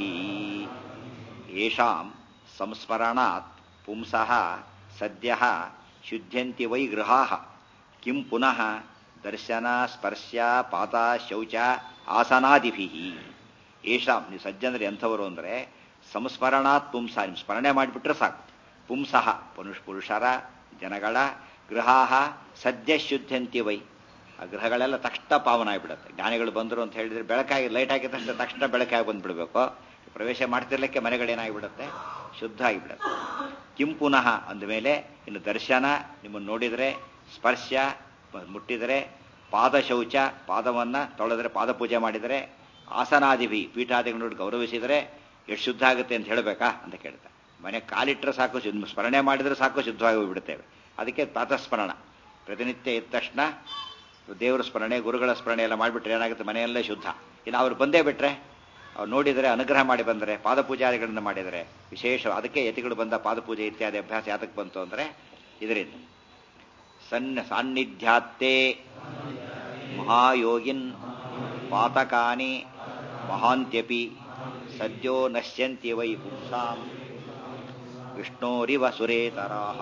A: ಯಶಾಂ ಸಂಸ್ಮರಣಾತ್ ಪುಂಸಃ ಸದ್ಯ ಶುದ್ಧ್ಯಂತಿ ವೈ ಗೃಹಾ ಕಿಂ ಪುನಃ ದರ್ಶನ ಸ್ಪರ್ಶ ಪಾದ ಶೌಚ ಆಸನಾದಿಭಿ ಯಶಾಂ ನೀವು ಸಜ್ಜನರು ಎಂಥವರು ಅಂದರೆ ಸಂಸ್ಮರಣಾತ್ ಪುಂಸ ನಿಮ್ಮ ಸ್ಮರಣೆ ಮಾಡಿಬಿಟ್ರೆ ಸಾಕು ಪುಂಸಃ ಪುರುಷ ಪುರುಷರ ಜನಗಳ ಗೃಹಾಹ ಸದ್ಯ ಶುದ್ಧಂತಿ ವೈ ಆ ಗೃಹಗಳೆಲ್ಲ ತಕ್ಷಣ ಪಾವನ ಆಗಿಬಿಡುತ್ತೆ ಜ್ಞಾನಿಗಳು ಬಂದರು ಅಂತ ಹೇಳಿದ್ರೆ ಬೆಳಕಾಗಿ ಲೈಟ್ ಆಗಿದ ತಕ್ಷಣ ತಕ್ಷಣ ಬೆಳಕಾಗಿ ಬಂದ್ಬಿಡ್ಬೇಕು ಪ್ರವೇಶ ಮಾಡ್ತಿರ್ಲಿಕ್ಕೆ ಮನೆಗಳೇನಾಗಿಬಿಡುತ್ತೆ ಶುದ್ಧ ಆಗಿಬಿಡುತ್ತೆ ಕಿಂ ಪುನಃ ಅಂದಮೇಲೆ ಇನ್ನು ದರ್ಶನ ನಿಮ್ಮನ್ನು ನೋಡಿದರೆ ಸ್ಪರ್ಶ ಮುಟ್ಟಿದರೆ ಪಾದ ಶೌಚ ಪಾದವನ್ನು ತೊಳೆದರೆ ಪಾದ ಪೂಜೆ ಮಾಡಿದರೆ ಆಸನಾದಿಭಿ ಪೀಠಾದಿಗಳು ನೋಡಿ ಗೌರವಿಸಿದರೆ ಎಷ್ಟು ಶುದ್ಧ ಆಗುತ್ತೆ ಅಂತ ಹೇಳಬೇಕಾ ಅಂತ ಕೇಳ್ತಾರೆ ಮನೆ ಕಾಲಿಟ್ಟರೆ ಸಾಕು ಶುದ್ಧ ಸ್ಮರಣೆ ಮಾಡಿದರೆ ಸಾಕು ಶುದ್ಧವಾಗಿ ಹೋಗ್ಬಿಡ್ತೇವೆ ಅದಕ್ಕೆ ಪ್ರಾತಸ್ಮರಣ ಪ್ರತಿನಿತ್ಯ ಎದ್ದ ತಕ್ಷಣ ದೇವರ ಸ್ಮರಣೆ ಗುರುಗಳ ಸ್ಮರಣೆ ಎಲ್ಲ ಮಾಡಿಬಿಟ್ರೆ ಏನಾಗುತ್ತೆ ಮನೆಯಲ್ಲೇ ಶುದ್ಧ ಇನ್ನು ಅವ್ರು ಬಂದೇ ಬಿಟ್ರೆ ಅವ್ರು ನೋಡಿದರೆ ಅನುಗ್ರಹ ಮಾಡಿ ಬಂದರೆ ಪಾದಪೂಜಾದಿಗಳನ್ನು ಮಾಡಿದರೆ ವಿಶೇಷ ಅದಕ್ಕೆ ಯತಿಗಳು ಬಂದ ಪಾದಪೂಜೆ ಇತ್ಯಾದಿ ಅಭ್ಯಾಸ ಯಾತಕ್ಕೆ ಬಂತು ಅಂದರೆ ಇದರಿಂದ ಸನ್ನ ಸಾನ್ನಿಧ್ಯಾತ್ತೇ ಮಹಾಯೋಗಿನ್ ಪಾತಕಾನಿ ಮಹಾಂತ್ಯಪಿ ಸದ್ಯೋ ನಶ್ಯಂತಿ ವೈ ಪುಂಸಾಂ ವಿಷ್ಣೋರಿವ ಸುರೇತರಾಹ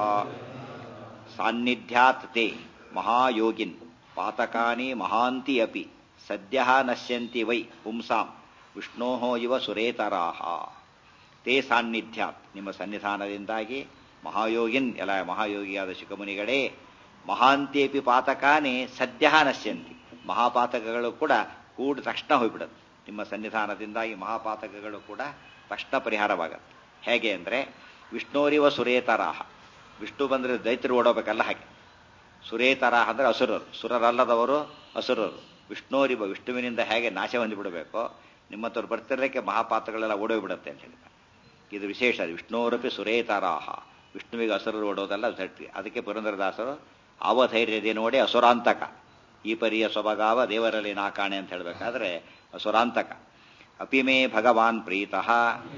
A: ಸಾನ್ನಿಧ್ಯಾತ್ ತೇ ಮಹಾಯೋಗಿನ್ ಪಾತಕಾನಿ ಮಹಾಂತಿ ಅಪಿ ಸದ್ಯ ನಶ್ಯಂತಿ ವೈ ಪುಂಸಾಂ ವಿಷ್ಣೋ ಇವ ಸುರೇತರಾಹ ತೇ ಸಾನ್ನಿಧ್ಯಾತ್ ನಿಮ್ಮ ಸನ್ನಿಧಾನದಿಂದಾಗಿ ಮಹಾಯೋಗಿನ್ ಎಲ್ಲ ಮಹಾಯೋಗಿಯಾದ ಶುಕಮುನಿಗಳೇ ಮಹಾಂತೇಪಿ ಪಾತಕಾನೇ ಸದ್ಯ ನಶ್ಯಂತಿ ಮಹಾಪಾತಕಗಳು ಕೂಡ ಕೂಡ ತಕ್ಷಣ ಹೋಗ್ಬಿಡುತ್ತೆ ನಿಮ್ಮ ಸನ್ನಿಧಾನದಿಂದಾಗಿ ಮಹಾಪಾತಕಗಳು ಕೂಡ ತಕ್ಷಣ ಪರಿಹಾರವಾಗತ್ತೆ ಹೇಗೆ ಅಂದರೆ ವಿಷ್ಣೋರಿವ ಸುರೇತರಾಹ ವಿಷ್ಣು ಬಂದರೆ ದೈತ್ಯರು ಓಡೋಬೇಕಲ್ಲ ಹಾಗೆ ಸುರೇತರಾಹ ಅಂದರೆ ಅಸುರರು ಸುರರಲ್ಲದವರು ಅಸುರರು ವಿಷ್ಣೋರಿವ ವಿಷ್ಣುವಿನಿಂದ ಹೇಗೆ ನಾಶ ಹೊಂದಿಬಿಡಬೇಕೋ ನಿಮ್ಮತ್ತವ್ರು ಬರ್ತಿರಲಿಕ್ಕೆ ಮಹಾಪಾತಗಳೆಲ್ಲ ಓಡೋಗ್ಬಿಡುತ್ತೆ ಅಂತ ಹೇಳ್ತಾರೆ ಇದು ವಿಶೇಷ ವಿಷ್ಣೋರಪಿ ಸುರೇತರಾಹ ವಿಷ್ಣುವಿಗೆ ಅಸುರರು ಓಡೋದಲ್ಲ ಸಟ್ಟಿ ಅದಕ್ಕೆ ಪುರಂದರದಾಸರು ಅವಧೈರ್ಯದೆ ನೋಡಿ ಅಸುರಾಂತಕ ಈ ಪರಿಯ ಸೊಬಗಾವ ದೇವರಲ್ಲಿ ನಾಕಾಣೆ ಅಂತ ಹೇಳಬೇಕಾದ್ರೆ ಅಸುರಾಂತಕ ಅಪಿಮೇ ಭಗವಾನ್ ಪ್ರೀತಃ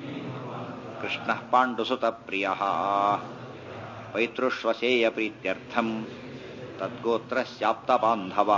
A: ಕೃಷ್ಣ ಪಾಂಡುಸುತ ಪ್ರಿಯ ಪೈತೃಶ್ವಸೇಯ ಪ್ರೀತ್ಯರ್ಥಂ ತದ್ಗೋತ್ರ ಶಾಪ್ತ ಬಾಂಧವ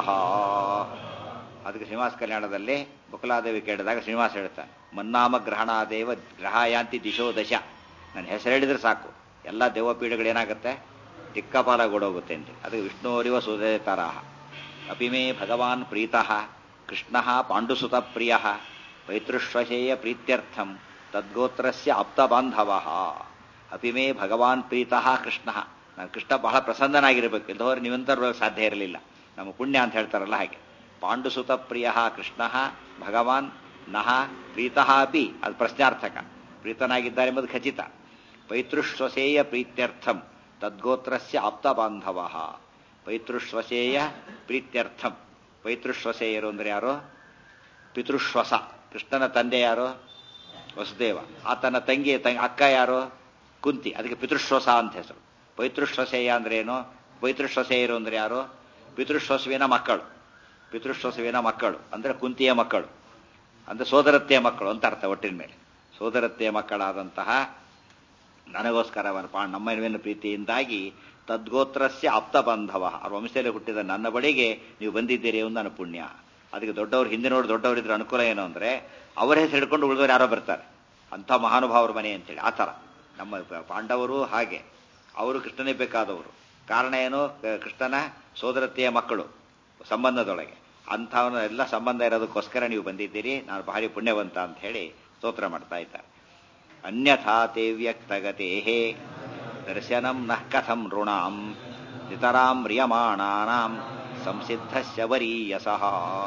A: ಅದಕ್ಕೆ ಶ್ರೀನಿವಾಸ ಕಲ್ಯಾಣದಲ್ಲಿ ಬಕುಲಾದೇವಿ ಕೇಳಿದಾಗ ಶ್ರೀನಿವಾಸ ಹೇಳ್ತಾನೆ ಮನ್ನಾಮ ಗ್ರಹಣಾದೇವ ಗ್ರಹಾಯಾಂತಿ ದಿಶೋ ದಶ ನನ್ನ ಹೆಸರು ಹೇಳಿದ್ರೆ ಸಾಕು ಎಲ್ಲ ದೇವಪೀಠಗಳು ಏನಾಗುತ್ತೆ ದಿಕ್ಕಪಾಲಗೊಡೋಗುತ್ತೆ ಅಂತ ಅದಕ್ಕೆ ವಿಷ್ಣುವರಿವ ಸುದೇತರಾಹ ಅಪಿಮೇ ಭಗವಾನ್ ಪ್ರೀತಃ ಕೃಷ್ಣ ಪಾಂಡುಸುತ ಪ್ರಿಯ ಪೈತೃಶ್ವಸೇಯ ಪ್ರೀತ್ಯರ್ಥಂ ತದ್ಗೋತ್ರಸ್ಯ ಆಪ್ತಬಾಂಧವ ಅಪಿಮೇ ಭಗವಾನ್ ಪ್ರೀತಃ ಕೃಷ್ಣ ನಾನು ಕೃಷ್ಣ ಬಹಳ ಪ್ರಸನ್ನನಾಗಿರಬೇಕು ಇಲ್ಲದವರು ನೀವಂತರೂ ಸಾಧ್ಯ ಇರಲಿಲ್ಲ ನಮ್ಮ ಪುಣ್ಯ ಅಂತ ಹೇಳ್ತಾರಲ್ಲ ಹಾಗೆ ಪಾಂಡುಸುತ ಪ್ರಿಯ ಕೃಷ್ಣ ಭಗವಾನ್ ನಹ ಪ್ರೀತಃ ಅಪಿ ಅದು ಪ್ರಶ್ನಾರ್ಥಕ ಪ್ರೀತನಾಗಿದ್ದಾರೆ ಎಂಬುದು ಖಚಿತ ಪೈತೃಶ್ವಸೇಯ ಪ್ರೀತ್ಯರ್ಥಂ ತದ್ಗೋತ್ರಸ್ಯ ಆಪ್ತಬಾಂಧವ ಪೈತೃಶ್ವಸೇಯ ಪ್ರೀತ್ಯರ್ಥಂ ಪೈತೃಶ್ವಸೇಯರು ಅಂದ್ರೆ ಯಾರು ಪಿತೃಶ್ವಸ ಕೃಷ್ಣನ ತಂದೆ ಯಾರು ವಸುದೇವ ಆತನ ತಂಗಿ ತಂಗಿ ಅಕ್ಕ ಯಾರು ಕುಂತಿ ಅದಕ್ಕೆ ಪಿತೃಶ್ವಸ ಅಂತ ಹೆಸರು ಪೈತೃಶ್ವಸೇಯ ಅಂದ್ರೆ ಏನು ಪೈತೃಶ್ವಸೇಯರು ಅಂದ್ರೆ ಯಾರು ಪಿತೃಶ್ವಸುವಿನ ಮಕ್ಕಳು ಪಿತೃಶ್ವಸುವಿನ ಮಕ್ಕಳು ಅಂದ್ರೆ ಕುಂತಿಯ ಮಕ್ಕಳು ಅಂದ್ರೆ ಸೋದರತ್ತೆಯ ಮಕ್ಕಳು ಅಂತ ಅರ್ಥ ಒಟ್ಟಿನ ಮೇಲೆ ಸೋದರತ್ತೆಯ ಮಕ್ಕಳಾದಂತಹ ನನಗೋಸ್ಕರ ಪಾ ನಮ್ಮನ ಪ್ರೀತಿಯಿಂದಾಗಿ ತದ್ಗೋತ್ರಸ್ಯ ಆಪ್ತ ಬಾಂಧವ ಅವ್ರ ವಂಶದಲ್ಲಿ ಹುಟ್ಟಿದ ನನ್ನ ಬಳಿಗೆ ನೀವು ಬಂದಿದ್ದೀರಿ ಒಂದು ನನ್ನ ಪುಣ್ಯ ಅದಕ್ಕೆ ದೊಡ್ಡವ್ರು ಹಿಂದೆ ನೋಡಿ ದೊಡ್ಡವರಿದ್ರೆ ಅನುಕೂಲ ಏನು ಅಂದ್ರೆ ಅವರ ಹೆಸರು ಹಿಡ್ಕೊಂಡು ಉಳಿದವರು ಯಾರೋ ಬರ್ತಾರೆ ಅಂಥ ಮಹಾನುಭಾವರ ಮನೆ ಅಂತೇಳಿ ಆ ಥರ ನಮ್ಮ ಪಾಂಡವರು ಹಾಗೆ ಅವರು ಕೃಷ್ಣನೇ ಬೇಕಾದವರು ಕಾರಣ ಏನು ಕೃಷ್ಣನ ಸೋದರತೆಯ ಮಕ್ಕಳು ಸಂಬಂಧದೊಳಗೆ ಅಂಥವನ್ನ ಎಲ್ಲ ಸಂಬಂಧ ಇರೋದಕ್ಕೋಸ್ಕರ ನೀವು ಬಂದಿದ್ದೀರಿ ನಾನು ಭಾರಿ ಪುಣ್ಯವಂತ ಅಂತ ಹೇಳಿ ಸ್ತೋತ್ರ ಮಾಡ್ತಾ ಇದ್ದಾರೆ ಅನ್ಯಥಾ ತೇ ವ್ಯಕ್ತಗತೆ ದರ್ಶನಂ ನಃ ಕಥಂ ಋಣಾಂ ನಿತರಾಂ ಮ್ರಿಯಮಾಣಾನಾಂ ಸಂಸಿದ್ಧಸ್ಯ ವರೀಯಸಃ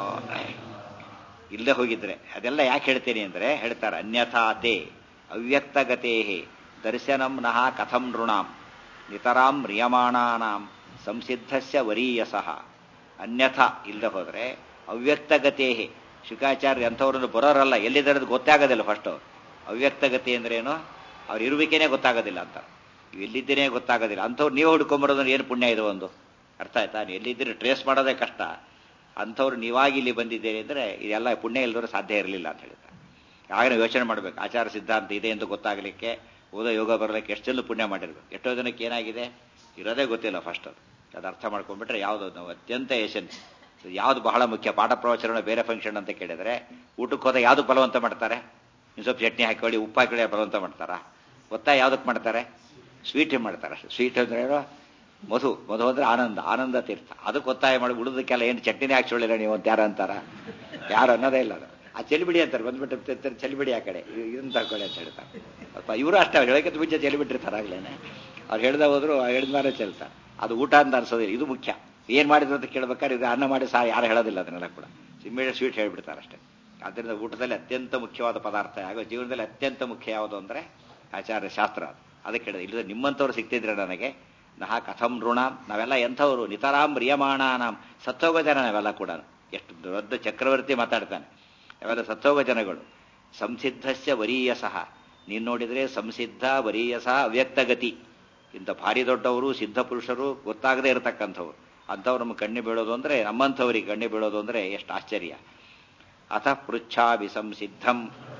A: ಇಲ್ಲದೆ ಹೋಗಿದ್ರೆ ಅದೆಲ್ಲ ಯಾಕೆ ಹೇಳ್ತೀನಿ ಅಂದ್ರೆ ಹೇಳ್ತಾರೆ ಅನ್ಯಥಾ ತೇ ಅವ್ಯಕ್ತಗತೆ ದರ್ಶನಂ ನಃ ಕಥಂ ನೃಣಾಂ ನಿತರಾಂ ಮ್ರಿಯಮಾಣಾನಾಂ ಸಂಸಿದ್ಧಸ್ಯ ವರೀಯಸಃ ಅನ್ಯಥಾ ಇಲ್ಲದೆ ಹೋದ್ರೆ ಅವ್ಯಕ್ತಗತೆ ಶುಕಾಚಾರ್ಯ ಅಂಥವ್ರನ್ನು ಬರೋರಲ್ಲ ಎಲ್ಲಿದ್ದಾರೆ ಗೊತ್ತಾಗೋದಿಲ್ಲ ಫಸ್ಟ್ ಅವ್ಯಕ್ತಗತಿ ಅಂದ್ರೇನು ಅವ್ರ ಇರುವಿಕೆನೇ ಗೊತ್ತಾಗೋದಿಲ್ಲ ಅಂತ ಎಲ್ಲಿದ್ದೀನೇ ಗೊತ್ತಾಗೋದಿಲ್ಲ ಅಂಥವ್ರು ನೀವು ಹುಡ್ಕೊಂಬರೋದ್ರೆ ಏನು ಪುಣ್ಯ ಇದು ಒಂದು ಅರ್ಥ ಆಯ್ತಾ ನೀವು ಎಲ್ಲಿದ್ದೀರಿ ಟ್ರೇಸ್ ಮಾಡೋದೇ ಕಷ್ಟ ಅಂಥವ್ರು ನೀವಾಗಿ ಇಲ್ಲಿ ಬಂದಿದ್ದೀರಿ ಅಂದರೆ ಇದೆಲ್ಲ ಪುಣ್ಯ ಇಲ್ಲದ್ರೆ ಸಾಧ್ಯ ಇರಲಿಲ್ಲ ಅಂತ ಹೇಳ್ತಾರೆ ಆಗಲೇ ಯೋಚನೆ ಮಾಡಬೇಕು ಆಚಾರ ಸಿದ್ಧಾಂತ ಇದೆ ಅಂತ ಗೊತ್ತಾಗಲಿಕ್ಕೆ ಓದೋ ಯೋಗ ಬರಲಿಕ್ಕೆ ಎಷ್ಟೆಲ್ಲೂ ಪುಣ್ಯ ಮಾಡಿರ್ಬೇಕು ಎಷ್ಟೋ ಜನಕ್ಕೆ ಏನಾಗಿದೆ ಇರೋದೇ ಗೊತ್ತಿಲ್ಲ ಫಸ್ಟ್ ಅದು ಅದು ಅರ್ಥ ಮಾಡ್ಕೊಂಡ್ಬಿಟ್ರೆ ಯಾವುದು ನಾವು ಅತ್ಯಂತ ಎಸೆನ್ಸ್ ಯಾವುದು ಬಹಳ ಮುಖ್ಯ ಪಾಠ ಪ್ರವಚನ ಬೇರೆ ಫಂಕ್ಷನ್ ಅಂತ ಕೇಳಿದರೆ ಊಟಕ್ಕೆ ಹೋದಾಗ ಯಾವುದು ಬಲವಂತ ಮಾಡ್ತಾರೆ ಇನ್ನು ಸ್ವಲ್ಪ ಚಟ್ನಿ ಹಾಕೊಳ್ಳಿ ಉಪ್ಪು ಹಾಕೊಳ್ಳಿ ಬಲವಂತ ಮಾಡ್ತಾರಾ ಗೊತ್ತಾ ಯಾವುದಕ್ಕೆ ಮಾಡ್ತಾರೆ ಸ್ವೀಟ್ ಮಾಡ್ತಾರೆ ಸ್ವೀಟ್ ಅಂದ್ರೆ ಏನು ಮಧು ಮಧು ಅಂದ್ರೆ ಆನಂದ ಆನಂದ ತೀರ್ಥ ಅದಕ್ಕೆ ಒತ್ತಾಯ ಮಾಡಿ ಉಳಿದಕ್ಕೆಲ್ಲ ಏನು ಚಟ್ನಿನೇ ಹಾಕ್ಸೊಳ್ಳಿಲ್ಲ ನೀವು ಅಂತ ಯಾರು ಅಂತಾರ ಯಾರು ಅನ್ನೋದೇ ಇಲ್ಲ ಅದು ಆ ಚಲಿಬಿಡಿ ಅಂತಾರೆ ಬಂದ್ಬಿಟ್ಟು ಚಲಿಬಿಡಿ ಆ ಕಡೆ ಇದನ್ನ ತಗೊಳ್ಳಿ ಅಂತ ಹೇಳ್ತಾರೆ ಅಪ್ಪ ಇವರು ಅಷ್ಟೇ ಅವ್ರು ಹೇಳಕ್ಕೆ ಮುಂಚೆ ಚಲಿಬಿಟ್ಟಿರ್ತಾರೆ ಆಗ್ಲೇನೆ ಅವ್ರು ಹೇಳ್ದ ಹೋದ್ರು ಹೇಳಿದ ಮೇಲೆ ಚೆಲ್ತಾರೆ ಅದು ಊಟ ಅಂತ ಅನ್ಸೋದಿಲ್ಲ ಇದು ಮುಖ್ಯ ಏನ್ ಮಾಡಿದ್ರು ಅಂತ ಕೇಳ್ಬೇಕಾದ್ರೆ ಇದು ಅನ್ನ ಮಾಡಿ ಸಹ ಯಾರು ಹೇಳೋದಿಲ್ಲ ಅದನ್ನೆಲ್ಲ ಕೂಡ ಇಮ್ಮಿಡಿಯೇಟ್ ಸ್ವೀಟ್ ಹೇಳ್ಬಿಡ್ತಾರೆ ಅಷ್ಟೇ ಆದ್ದರಿಂದ ಊಟದಲ್ಲಿ ಅತ್ಯಂತ ಮುಖ್ಯವಾದ ಪದಾರ್ಥ ಹಾಗೂ ಜೀವನದಲ್ಲಿ ಅತ್ಯಂತ ಮುಖ್ಯ ಯಾವುದು ಅಂದ್ರೆ ಆಚಾರ್ಯ ಶಾಸ್ತ್ರ ಅದು ಅದಕ್ಕೆ ಹೇಳಿದೆ ಇಲ್ಲದೆ ನಿಮ್ಮಂಥವ್ರು ಸಿಗ್ತಿದ್ರೆ ನನಗೆ ನಹ ಕಥಂ ಋಣ ನಾವೆಲ್ಲ ಎಂಥವ್ರು ನಿತರಾಂ ರಿಯಮಾಣಾನಾಂ ಸತ್ತೋಗ ಜನ ನಾವೆಲ್ಲ ಕೂಡ ಎಷ್ಟು ದೊಡ್ಡ ಚಕ್ರವರ್ತಿ ಮಾತಾಡ್ತಾನೆ ಅವೆಲ್ಲ ಸತ್ತೋಗ ಜನಗಳು ಸಂಸಿದ್ಧಸ್ಯ ವರೀಯಸಃ ನೀನು ನೋಡಿದ್ರೆ ಸಂಸಿದ್ಧ ವರೀಯಸ ಅವ್ಯಕ್ತಗತಿ ಇಂಥ ಭಾರಿ ದೊಡ್ಡವರು ಸಿದ್ಧ ಪುರುಷರು ಗೊತ್ತಾಗದೇ ಇರತಕ್ಕಂಥವ್ರು ಅಂಥವ್ರು ನಮ್ಮ ಕಣ್ಣಿ ಬೀಳೋದು ಅಂದ್ರೆ ನಮ್ಮಂಥವ್ರಿಗೆ ಕಣ್ಣಿ ಬೀಳೋದು ಅಂದ್ರೆ ಎಷ್ಟು ಆಶ್ಚರ್ಯ ಅಥ ಪೃಚ್ಛಾಭಿ ಸಂಸಿದ್ಧಂ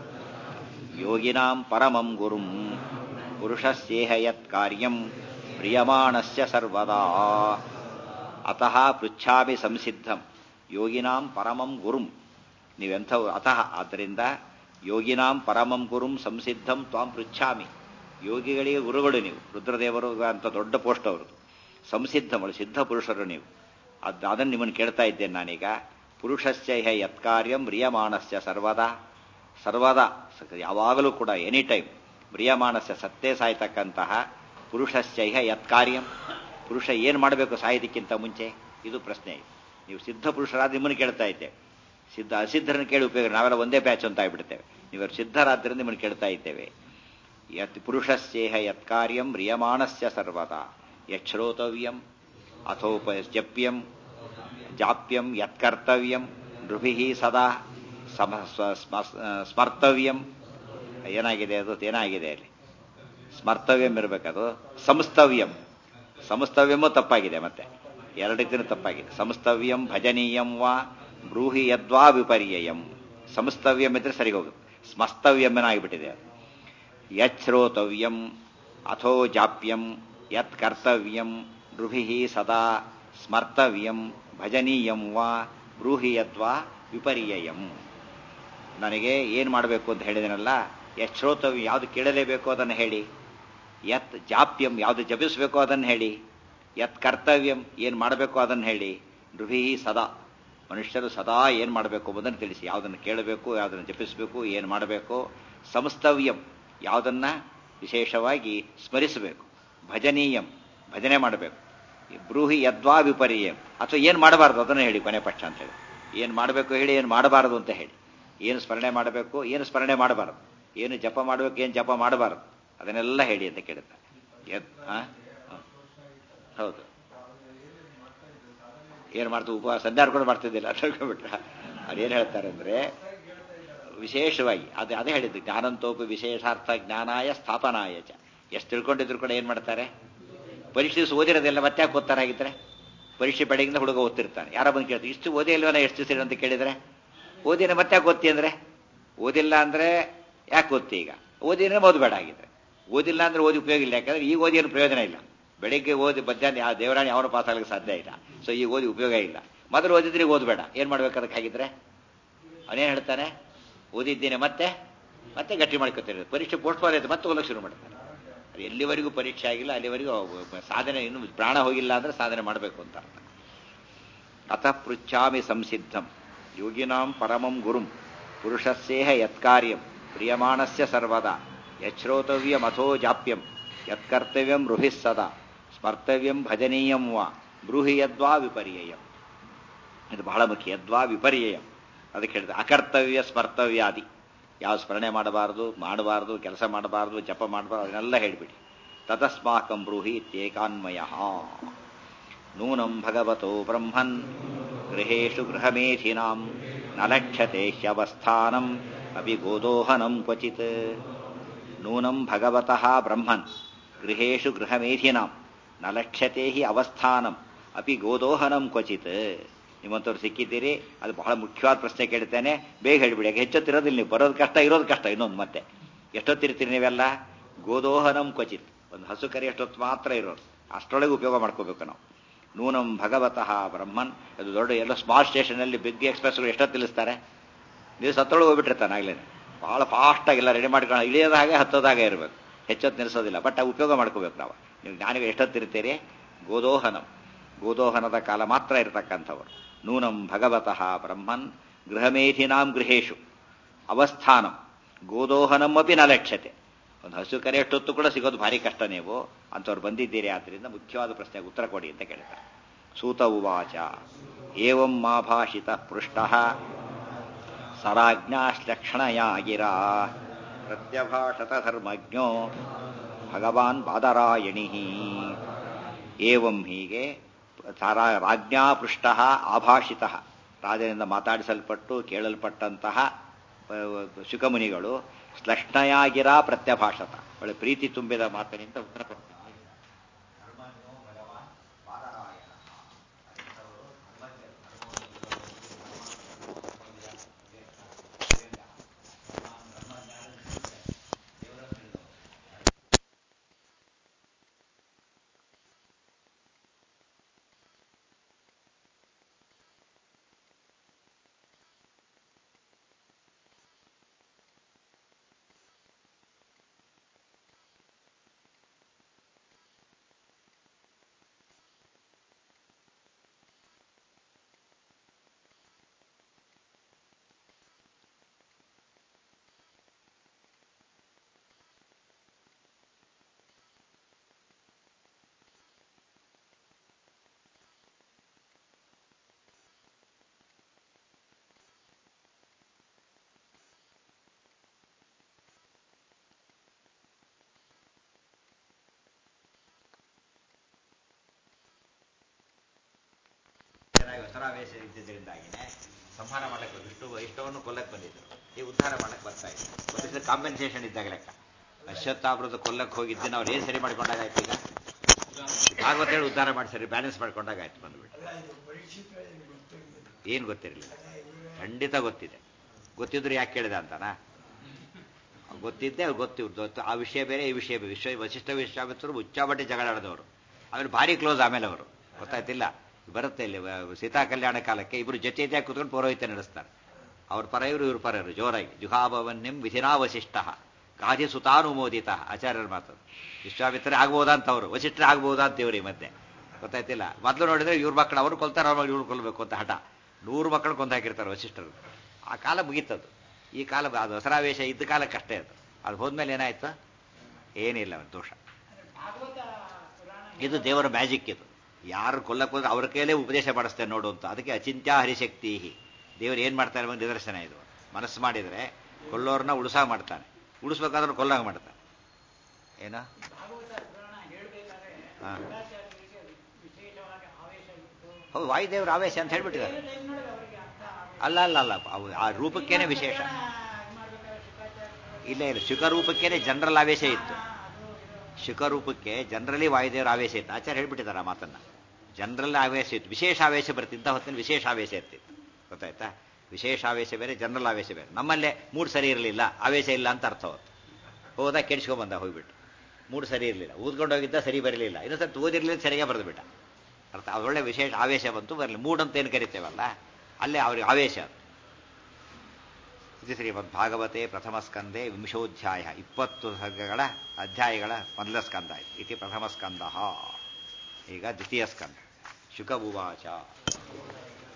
A: ಯೋಗಿನಾಂ ಪರಮಂ ಗುರುಂ ಪುರುಷಸ್ಯೇಹ ಯತ್ ಕಾರ್ಯಂ ಪ್ರಿಯಮಾಣಸ್ಯ ಸರ್ವದಾ ಅತಃ ಪೃಚ್ಛಾಭಿ ಸಂಸಿದ್ಧಂ ಯೋಗಿನಾಂ ಪರಮಂ ಗುರುಂ ನೀವೆಂಥವು ಅತಃ ಆದ್ದರಿಂದ ಯೋಗಿನಾಂ ಪರಮಂ ಗುರುಂ ಸಂಸಿದ್ಧಂ ತ್ವಾಂ ಪೃಚ್ಛಾಮಿ ಯೋಗಿಗಳಿಗೆ ಗುರುಗಳು ನೀವು ರುದ್ರದೇವರು ಅಂತ ದೊಡ್ಡ ಪೋಸ್ಟ್ ಅವರು ಸಂಸಿದ್ಧಮಳು ಸಿದ್ಧ ಪುರುಷರು ನೀವು ಅದು ಅದನ್ನು ನಿಮ್ಮನ್ನು ಕೇಳ್ತಾ ಇದ್ದೇನೆ ನಾನೀಗ ಪುರುಷಸ್ಯ ಇಹ ಯತ್ಕಾರ್ಯಂ ಮ್ರಿಯಮಾಣಸ್ಯ ಸರ್ವದಾ ಸರ್ವದಾ ಯಾವಾಗಲೂ ಕೂಡ ಎನಿ ಟೈಮ್ ಮ್ರಿಯಮಾಣಸ್ಯ ಸತ್ತೇ ಸಾಯ್ತಕ್ಕಂತಹ ಪುರುಷಸ್ಯ ಇಹ ಯತ್ಕಾರ್ಯಂ ಪುರುಷ ಏನು ಮಾಡಬೇಕು ಸಾಯೋದಕ್ಕಿಂತ ಮುಂಚೆ ಇದು ಪ್ರಶ್ನೆ ನೀವು ಸಿದ್ಧ ಪುರುಷರಾದ ನಿಮ್ಮನ್ನು ಕೇಳ್ತಾ ಇದ್ದೆ ಸಿದ್ಧ ಅಸಿದ್ಧರನ್ನು ಕೇಳಿ ಉಪಯೋಗ ನಾವೆಲ್ಲ ಒಂದೇ ಬ್ಯಾಚ್ ಅಂತ ಆಗ್ಬಿಡ್ತೇವೆ ನೀವು ಸಿದ್ಧರಾದ್ದರಿಂದ ನಿಮ್ಮನ್ನು ಕೇಳ್ತಾ ಇದ್ದೇವೆ ಯತ್ ಪುರುಷಸ್ಯೇಹ ಯತ್ಕಾರ್ಯಂ ಮ್ರಿಯಮಾಣಸ್ಯ ಸರ್ವದಾ ಯಶ್ರೋತವ್ಯಂ ಅಥೋಪಜಪ್ಯಂ ಜಾಪ್ಯಂ ಯತ್ಕರ್ತವ್ಯಂ ನೃಭಿ ಸದಾ ಸಮ ಸ್ಮರ್ತವ್ಯಂ ಏನಾಗಿದೆ ಅದು ಏನಾಗಿದೆ ಅಲ್ಲಿ ಸ್ಮರ್ತವ್ಯಂ ಇರಬೇಕದು ಸಂಸ್ತವ್ಯಂ ಸಂಸ್ತವ್ಯಮೂ ತಪ್ಪಾಗಿದೆ ಮತ್ತೆ ಎರಡಕ್ಕಿಂತ ತಪ್ಪಾಗಿದೆ ಸಂಸ್ತವ್ಯಂ ಭಜನೀಯಂ ವಾ ಬ್ರೂಹಿ ಯದ್ವಾ ವಿಪರ್ಯಯಂ ಸಂಸ್ತವ್ಯಂ ಇದ್ರೆ ಸರಿ ಹೋಗುತ್ತೆ ಸ್ಮಸ್ತವ್ಯಂ ಏನಾಗಿಬಿಟ್ಟಿದೆ ಯಚ್ರೋತವ್ಯಂ ಅಥೋ ಜಾಪ್ಯಂ ಯತ್ ಕರ್ತವ್ಯಂ ನೃಭಿ ಸದಾ ಸ್ಮರ್ತವ್ಯಂ ಭಜನೀಯಂ ವಾ ಬ್ರೂಹಿ ಯದ್ವಾ ವಿಪರ್ಯಯಂ ನನಗೆ ಏನು ಮಾಡಬೇಕು ಅಂತ ಹೇಳಿದನಲ್ಲ ಯಚ್ರೋತವ್ಯ ಯಾವುದು ಕೇಳಲೇಬೇಕು ಅದನ್ನು ಹೇಳಿ ಯತ್ ಜಾಪ್ಯಂ ಯಾವುದು ಜಪಿಸಬೇಕು ಅದನ್ನು ಹೇಳಿ ಯತ್ ಕರ್ತವ್ಯಂ ಏನು ಮಾಡಬೇಕು ಅದನ್ನು ಹೇಳಿ ನೃಭಿ ಸದಾ ಮನುಷ್ಯರು ಸದಾ ಏನು ಮಾಡಬೇಕು ಎಂಬುದನ್ನು ತಿಳಿಸಿ ಯಾವುದನ್ನು ಕೇಳಬೇಕು ಯಾವುದನ್ನು ಜಪಿಸಬೇಕು ಏನು ಮಾಡಬೇಕು ಸಂಸ್ತವ್ಯಂ ಯಾವುದನ್ನ ವಿಶೇಷವಾಗಿ ಸ್ಮರಿಸಬೇಕು ಭಜನೀಯಂ ಭಜನೆ ಮಾಡಬೇಕು ಬ್ರೂಹಿ ಯದ್ವಾ ವಿಪರ್ಯಂ ಅಥವಾ ಏನು ಮಾಡಬಾರ್ದು ಅದನ್ನು ಹೇಳಿ ಕೊನೆ ಪಕ್ಷ ಅಂತ ಹೇಳಿ ಏನು ಮಾಡಬೇಕು ಹೇಳಿ ಏನು ಮಾಡಬಾರದು ಅಂತ ಹೇಳಿ ಏನು ಸ್ಮರಣೆ ಮಾಡಬೇಕು ಏನು ಸ್ಮರಣೆ ಮಾಡಬಾರದು ಏನು ಜಪ ಮಾಡಬೇಕು ಏನು ಜಪ ಮಾಡಬಾರದು ಅದನ್ನೆಲ್ಲ ಹೇಳಿ ಅಂತ ಕೇಳುತ್ತಾರೆ ಹೌದು ಏನು ಮಾಡ್ತೀವಿ ಉಪವಾಸ ಸಂಧ್ಯಾರ ಕೂಡ ಮಾಡ್ತಿದ್ದಿಲ್ಲ ತಿಳ್ಕೊಂಡ್ಬಿಟ್ರೆ ಅವ್ರು ಏನು ಹೇಳ್ತಾರೆ ಅಂದರೆ ವಿಶೇಷವಾಗಿ ಅದು ಅದೇ ಹೇಳಿದ್ದು ಜ್ಞಾನಂತೋಪಿ ವಿಶೇಷಾರ್ಥ ಜ್ಞಾನಾಯ ಸ್ಥಾಪನಾಯ ಚ ಎಷ್ಟು ತಿಳ್ಕೊಂಡಿದ್ರು ಕೂಡ ಏನು ಮಾಡ್ತಾರೆ ಪರೀಕ್ಷೆ ಓದಿರೋದೆಲ್ಲ ಮತ್ತೆ ಯಾಕೆ ಓದ್ತಾರಾಗಿದ್ರೆ ಪರೀಕ್ಷೆ ಬೆಳಗಿಂದ ಹುಡುಗ ಓದ್ತಿರ್ತಾನೆ ಯಾರೋ ಬಂದು ಕೇಳ್ತಾರೆ ಇಷ್ಟು ಓದಿ ಇಲ್ವನ ಎಷ್ಟು ದಿವಸ ಅಂತ ಕೇಳಿದ್ರೆ ಓದಿನ ಮತ್ತೆ ಯಾಕೆ ಓದ್ತಿ ಅಂದ್ರೆ ಓದಿಲ್ಲ ಅಂದ್ರೆ ಯಾಕೆ ಓದ್ತಿ ಈಗ ಓದಿದ್ರೆ ಓದಬೇಡ ಆಗಿದ್ರೆ ಓದಿಲ್ಲ ಅಂದ್ರೆ ಓದಿ ಉಪಯೋಗ ಇಲ್ಲ ಯಾಕಂದ್ರೆ ಈಗ ಓದಿ ಏನು ಪ್ರಯೋಜನ ಇಲ್ಲ ಬೆಳಿಗ್ಗೆ ಓದಿ ಮಧ್ಯಾಹ್ನ ಯಾವ ದೇವರಾಣಿ ಅವನು ಪಾಸ್ ಆಗಲಿಕ್ಕೆ ಸಾಧ್ಯ ಇಲ್ಲ ಸೊ ಈಗ ಓದಿ ಉಪಯೋಗ ಇಲ್ಲ ಮೊದಲು ಓದಿದ್ರೆ ಓದಬೇಡ ಏನು ಮಾಡ್ಬೇಕು ಅದಕ್ಕೆ ಹಾಗಿದ್ರೆ ಅವನೇನು ಹೇಳ್ತಾನೆ ಓದಿದ್ದೇನೆ ಮತ್ತೆ ಮತ್ತೆ ಗಟ್ಟಿ ಮಾಡ್ಕೊತಾರೆ ಪರೀಕ್ಷೆ ಪೋಸ್ಟ್ಪೋನ್ ಆಯ್ತು ಮತ್ತೆ ಓದಕ್ಕೆ ಶುರು ಮಾಡ್ತಾರೆ ಅದು ಎಲ್ಲಿವರೆಗೂ ಪರೀಕ್ಷೆ ಆಗಿಲ್ಲ ಅಲ್ಲಿವರೆಗೂ ಸಾಧನೆ ಇನ್ನು ಪ್ರಾಣ ಹೋಗಿಲ್ಲ ಅಂದ್ರೆ ಸಾಧನೆ ಮಾಡಬೇಕು ಅಂತ ಅರ್ಥ ಅತಃ ಪೃಚ್ಛಾಮಿ ಸಂಸಿದ್ಧಂ ಯೋಗಿನಾಂ ಪರಮಂ ಗುರುಂ ಪುರುಷಸ್ಯೇಹ ಯತ್ಕಾರ್ಯಂ ಪ್ರಿಯಮಾಣಸ್ಯ ಸರ್ವದಾ ಯಚ್ಛ್ರೋತವ್ಯಮಥೋ ಜಾಪ್ಯಂ ಯತ್ಕರ್ತವ್ಯಂ ರುಹಿಃ ಸದಾ ಸ್ಮರ್ತವ್ಯಂ ಭಜನೀಯಂ ವಾ ಬ್ರೂಹಿ ಯದ್ವಾ ವಿಪರ್ಯಯಂ ಇದು ಬಹಳ ಮುಖ್ಯ ಯದ್ವಾ ವಿಪರ್ಯಯಂ ಅದಕ್ಕೆ ಹೇಳಿದೆ ಅಕರ್ತವ್ಯ ಸ್ಮರ್ತವ್ಯಾದಿ ಯಾವ ಸ್ಮರಣೆ ಮಾಡಬಾರದು ಮಾಡಬಾರದು ಕೆಲಸ ಮಾಡಬಾರದು ಜಪ ಮಾಡಬಾರ್ದು ಅದನ್ನೆಲ್ಲ ಹೇಳಿಬಿಡಿ ತತಸ್ಮಾಕಂ ಬ್ರೂಹಿ ಇತ್ಯೇಕಾನ್ಮಯ ನೂನಂ ಭಗವತೋ ಬ್ರಹ್ಮನ್ ಗೃಹೇಶು ಗೃಹಮೇಧಿನಾಂ ನ ಲಕ್ಷ್ಯತೆ ಹ್ಯವಸ್ಥಾನಂ ಅಪಿ ಗೋದೋಹನಂ ಕ್ವಚಿತ್ ನೂನಂ ಭಗವತಃ ಬ್ರಹ್ಮನ್ ಗೃಹೇಶು ಗೃಹಮೇಧಿನಾಂ ನ ಲಕ್ಷ್ಯತೆ ಹಿ ಅವಸ್ಥಾನಂ ಅಪಿ ಗೋದೋಹನಂ ಕ್ವಚಿತ್ ನಿಮ್ಮಂಥವ್ರು ಸಿಕ್ಕಿದ್ದೀರಿ ಅದು ಬಹಳ ಮುಖ್ಯವಾದ ಪ್ರಶ್ನೆ ಕೇಳ್ತೇನೆ ಬೇಗ ಹೇಳಿಬಿಡಿ ಯಾಕೆ ಹೆಚ್ಚೊತ್ತಿರೋದಿಲ್ಲ ನೀವು ಬರೋದು ಕಷ್ಟ ಇರೋದು ಕಷ್ಟ ಇನ್ನೊಂದು ಮತ್ತೆ ಎಷ್ಟೊತ್ತಿರ್ತೀರಿ ನೀವೆಲ್ಲ ಗೋದೋಹನಂ ಕ್ವಚಿತ್ ಒಂದು ಹಸು ಕರಿ ಎಷ್ಟೊತ್ತು ಮಾತ್ರ ಇರೋದು ಅಷ್ಟರೊಳಗೆ ಉಪಯೋಗ ಮಾಡ್ಕೋಬೇಕು ನಾವು ನೂನಂ ಭಗವತಃ ಬ್ರಹ್ಮನ್ ಅದು ದೊಡ್ಡ ಎಲ್ಲ ಸ್ಮಾಲ್ ಸ್ಟೇಷನಲ್ಲಿ ಬಿಗ್ ಎಕ್ಸ್ಪ್ರೆಸ್ಗಳು ಎಷ್ಟೊತ್ತು ನಿಲ್ಲಿಸ್ತಾರೆ ನೀವು ಸತ್ತೊಳಗೆ ಹೋಗ್ಬಿಟ್ಟಿರ್ತಾನೆ ಆಗಲೇ ಭಾಳ ಫಾಸ್ಟಾಗಿಲ್ಲ ರೆಡಿ ಮಾಡ್ಕೊಂಡು ಇಳಿಯೋದ ಹಾಗೆ ಹತ್ತೋದಾಗೆ ಇರಬೇಕು ಹೆಚ್ಚೊತ್ತು ನಿಲ್ಲಿಸೋದಿಲ್ಲ ಬಟ್ ಆ ಉಪಯೋಗ ಮಾಡ್ಕೋಬೇಕು ನಾವು ನೀವು ಜ್ಞಾನಿಗೆ ಎಷ್ಟೊತ್ತಿರ್ತೀರಿ ಗೋದೋಹನಂ ಗೋದೋಹನದ ಕಾಲ ಮಾತ್ರ ಇರತಕ್ಕಂಥವರು ನೂನಂ ಭಗವತಃ ಬ್ರಹ್ಮನ್ ಗೃಹಮೇಧಿನಾಂ ಗೃಹೇಶು ಅವಸ್ಥಾನಂ ಗೋದೋಹನಂ ಅಪಿ ನ ಲಕ್ಷ್ಯತೆ ಒಂದು ಹಸು ಕರೆ ಎಷ್ಟೊತ್ತು ಕೂಡ ಸಿಗೋದು ಭಾರಿ ಕಷ್ಟ ನೀವು ಅಂಥವ್ರು ಬಂದಿದ್ದೀರಿ ಆದ್ದರಿಂದ ಮುಖ್ಯವಾದ ಪ್ರಶ್ನೆಗೆ ಉತ್ತರ ಕೊಡಿ ಅಂತ ಕೇಳ್ತಾರೆ ಸೂತ ಉವಾಚ ಏವಂ ಮಾ ಭಾಷಿತ ಪೃಷ್ಟ ಸರಾಜ್ಞಾಶ್ಲಕ್ಷಣಯಾ ಗಿರಾ ಪ್ರತ್ಯಭಾಷತ ಧರ್ಮಜ್ಞೋ ಭಗವಾನ್ ಬಾದರಾಯಣಿ ಏವಂ ಹೀಗೆ ಸಾರಾ ರಾಜ್ಞಾ ಪೃಷ್ಟ ಆಭಾಷಿತ ರಾಜನಿಂದ ಮಾತಾಡಿಸಲ್ಪಟ್ಟು ಕೇಳಲ್ಪಟ್ಟಂತಹ ಶುಕಮುನಿಗಳು ಸ್ಲಕ್ಷ್ಣಯಾಗಿರ ಪ್ರತ್ಯಭಾಷತ ಒಳ್ಳೆ ಪ್ರೀತಿ ತುಂಬಿದ ಮಾತಿನಿಂದ ಉತ್ತರ ಕೊಡ್ತಾರೆ ಚೆನ್ನಾಗಿ ಹೊಸರಾವೇಶ ಇದ್ದಿದ್ದರಿಂದಾಗಿನೇ ಸಂಹಾರ ಮಾಡಕ್ಕೆ ವಿಷ್ಣು ಇಷ್ಟವನ್ನು ಕೊಲ್ಲಕ್ಕೆ ಬಂದಿದ್ರು ಈ ಉದ್ಧಾರ ಮಾಡಕ್ಕೆ ಬರ್ತಾ ಇದ್ರು ಒಂದು ಕಾಂಪೆನ್ಸೇಷನ್ ಇದ್ದಾಗ ಲೆಕ್ಕ ಅಶ್ವತ್ಥಾಬ್ರದ ಕೊಲ್ಲಕ್ಕೆ ಹೋಗಿದ್ದು ನಾವು ಏನು ಸರಿ ಮಾಡ್ಕೊಂಡಾಗಾಯ್ತು ಈಗ ಭಾಗವತ ಹೇಳಿ ಉದ್ಧಾರ ಮಾಡಿ ಸರಿ ಬ್ಯಾಲೆನ್ಸ್ ಮಾಡ್ಕೊಂಡಾಗಾಯ್ತು ಬಂದ್ಬಿಟ್ಟು ಏನು ಗೊತ್ತಿರಲಿಲ್ಲ ಖಂಡಿತ ಗೊತ್ತಿದೆ ಗೊತ್ತಿದ್ರು ಯಾಕೆ ಕೇಳಿದ ಅಂತಾನ ಗೊತ್ತಿದ್ದೆ ಅವ್ರು ಗೊತ್ತಿವ್ರು ಆ ವಿಷಯ ಬೇರೆ ಈ ವಿಷಯ ಬೇರೆ ವಿಷಯ ವಶಿಷ್ಠ ವಿಶ್ವಾಮಿತ್ರರು ಉಚ್ಚಾಬಟ್ಟಿ ಜಗಳ ಆಡಿದವರು ಆಮೇಲೆ ಭಾರಿ ಕ್ಲೋಸ್ ಆಮೇಲೆ ಅವರು ಗೊತ್ತಾಯ್ತಿಲ್ಲ ಬರುತ್ತೆ ಇಲ್ಲಿ ಸೀತಾ ಕಲ್ಯಾಣ ಕಾಲಕ್ಕೆ ಇಬ್ಬರು ಜೊತೆ ಜೊತೆಯಾಗಿ ಕುತ್ಕೊಂಡು ಪೌರೋಹಿತ್ಯ ನಡೆಸ್ತಾರೆ ಅವ್ರ ಪರ ಇವರು ಇವ್ರ ಪರ ಇವರು ಜೋರಾಗಿ ಜುಹಾಭವನ್ಯಂ ವಿಧಿನಾ ವಶಿಷ್ಠ ಗಾದಿ ಸುತಾನುಮೋದಿತ ಆಚಾರ್ಯರ ಮಾತು ವಿಶ್ವಾಮಿತ್ರ ಆಗ್ಬೋದಾ ಅಂತ ಅವರು ವಶಿಷ್ಠರ ಆಗ್ಬೋದಾ ಅಂತ ಇವ್ರಿ ಮತ್ತೆ ಗೊತ್ತಾಯ್ತಿಲ್ಲ ಮೊದಲು ನೋಡಿದ್ರೆ ಇವ್ರ ಮಕ್ಕಳು ಅವರು ಕೊಲ್ತಾರೆ ಅವ್ರ ಇವ್ರು ಕೊಲ್ಬೇಕು ಅಂತ ಹಠ ನೂರು ಮಕ್ಕಳು ಕೊಂದು ಹಾಕಿರ್ತಾರೆ ವಶಿಷ್ಠರು ಆ ಕಾಲ ಮುಗೀತದು ಈ ಕಾಲ ಅದು ದಸರಾವೇಶ ಇದ್ದ ಕಾಲಕ್ಕೆ ಅಷ್ಟೇ ಅದು ಅದು ಹೋದ್ಮೇಲೆ ಏನಾಯ್ತು ಏನಿಲ್ಲ ದೋಷ ಇದು ದೇವರ ಮ್ಯಾಜಿಕ್ ಇದು ಯಾರು ಕೊಲ್ಲಕ್ಕೆ ಹೋದ್ರೆ ಅವ್ರ ಕೈಯಲ್ಲೇ ಉಪದೇಶ ಮಾಡಿಸ್ತೇನೆ ನೋಡು ಅಂತ ಅದಕ್ಕೆ ಅಚಿಂತ್ಯ ಹರಿಶಕ್ತಿ ದೇವರು ಏನು ಮಾಡ್ತಾರೆ ಅನ್ನೋ ನಿದರ್ಶನ ಇದು ಮನಸ್ಸು ಮಾಡಿದರೆ ಕೊಲ್ಲೋರ್ನ ಉಳಿಸ ಮಾಡ್ತಾನೆ ಉಳಿಸ್ಬೇಕಾದ್ರೆ ಕೊಲ್ಲಾಗ ಮಾಡ್ತಾನೆ ಏನ ಹೌದು ವಾಯುದೇವ್ರ ಆವೇಶ ಅಂತ ಹೇಳ್ಬಿಟ್ಟಿದ್ದಾರೆ ಅಲ್ಲ ಅಲ್ಲ ಅಲ್ಲ ಅವು ಆ ರೂಪಕ್ಕೇನೆ ವಿಶೇಷ ಇಲ್ಲ ಇಲ್ಲ ಶುಕರೂಪಕ್ಕೇನೆ ಜನರಲ್ ಆವೇಶ ಇತ್ತು ಶುಕರೂಪಕ್ಕೆ ಜನರಲಿ ವಾಯುದೇವರ ಆವೇಶ ಇತ್ತು ಆಚಾರ್ಯ ಹೇಳ್ಬಿಟ್ಟಿದ್ದಾರೆ ಆ ಮಾತನ್ನ ಜನರಲ್ ಆವೇಶ ಇತ್ತು ವಿಶೇಷ ಆವೇಶ ಬರ್ತಿದ್ದ ಹೊತ್ತಿನ ವಿಶೇಷ ಆವೇಶ ಇರ್ತಿತ್ತು ಗೊತ್ತಾಯ್ತಾ ವಿಶೇಷ ಆವೇಶ ಬೇರೆ ಜನರಲ್ ಆವೇಶ ಬೇರೆ ನಮ್ಮಲ್ಲೇ ಮೂಡ್ ಸರಿ ಇರಲಿಲ್ಲ ಆವೇಶ ಇಲ್ಲ ಅಂತ ಅರ್ಥ ಹೊತ್ತು ಹೋದ ಕೆಡ್ಸ್ಕೊಂಬಂದ ಹೋಗ್ಬಿಟ್ಟು ಮೂಡ್ ಸರಿ ಇರಲಿಲ್ಲ ಊದ್ಕೊಂಡು ಹೋಗಿದ್ದ ಸರಿ ಬರಲಿಲ್ಲ ಇನ್ನೊಂದು ಸ್ವಲ್ಪ ಓದಿರ್ಲಿಲ್ಲ ಸರಿಯಾಗಿ ಬರೆದ್ಬಿಟ್ಟ ಅರ್ಥ ಒಳ್ಳೆ ವಿಶೇಷ ಆವೇಶ ಬಂತು ಬರಲಿ ಮೂಡ್ ಅಂತ ಏನು ಕರಿತೇವಲ್ಲ ಅಲ್ಲೇ ಅವ್ರಿಗೆ ಆವೇಶ ಇದು ಶ್ರೀಮದ್ ಭಾಗವತೆ ಪ್ರಥಮ ಸ್ಕಂದೆ ವಿಂಶೋಧ್ಯಾಯ ಇಪ್ಪತ್ತು ಸರ್ಗಗಳ ಅಧ್ಯಾಯಗಳ ಮೊದಲ ಸ್ಕಂದ ಇತಿ ಪ್ರಥಮ ಸ್ಕಂದ ಈಗ ದ್ವಿತೀಯ ಸ್ಕಂದ ಶುಕ ಉವಾಚ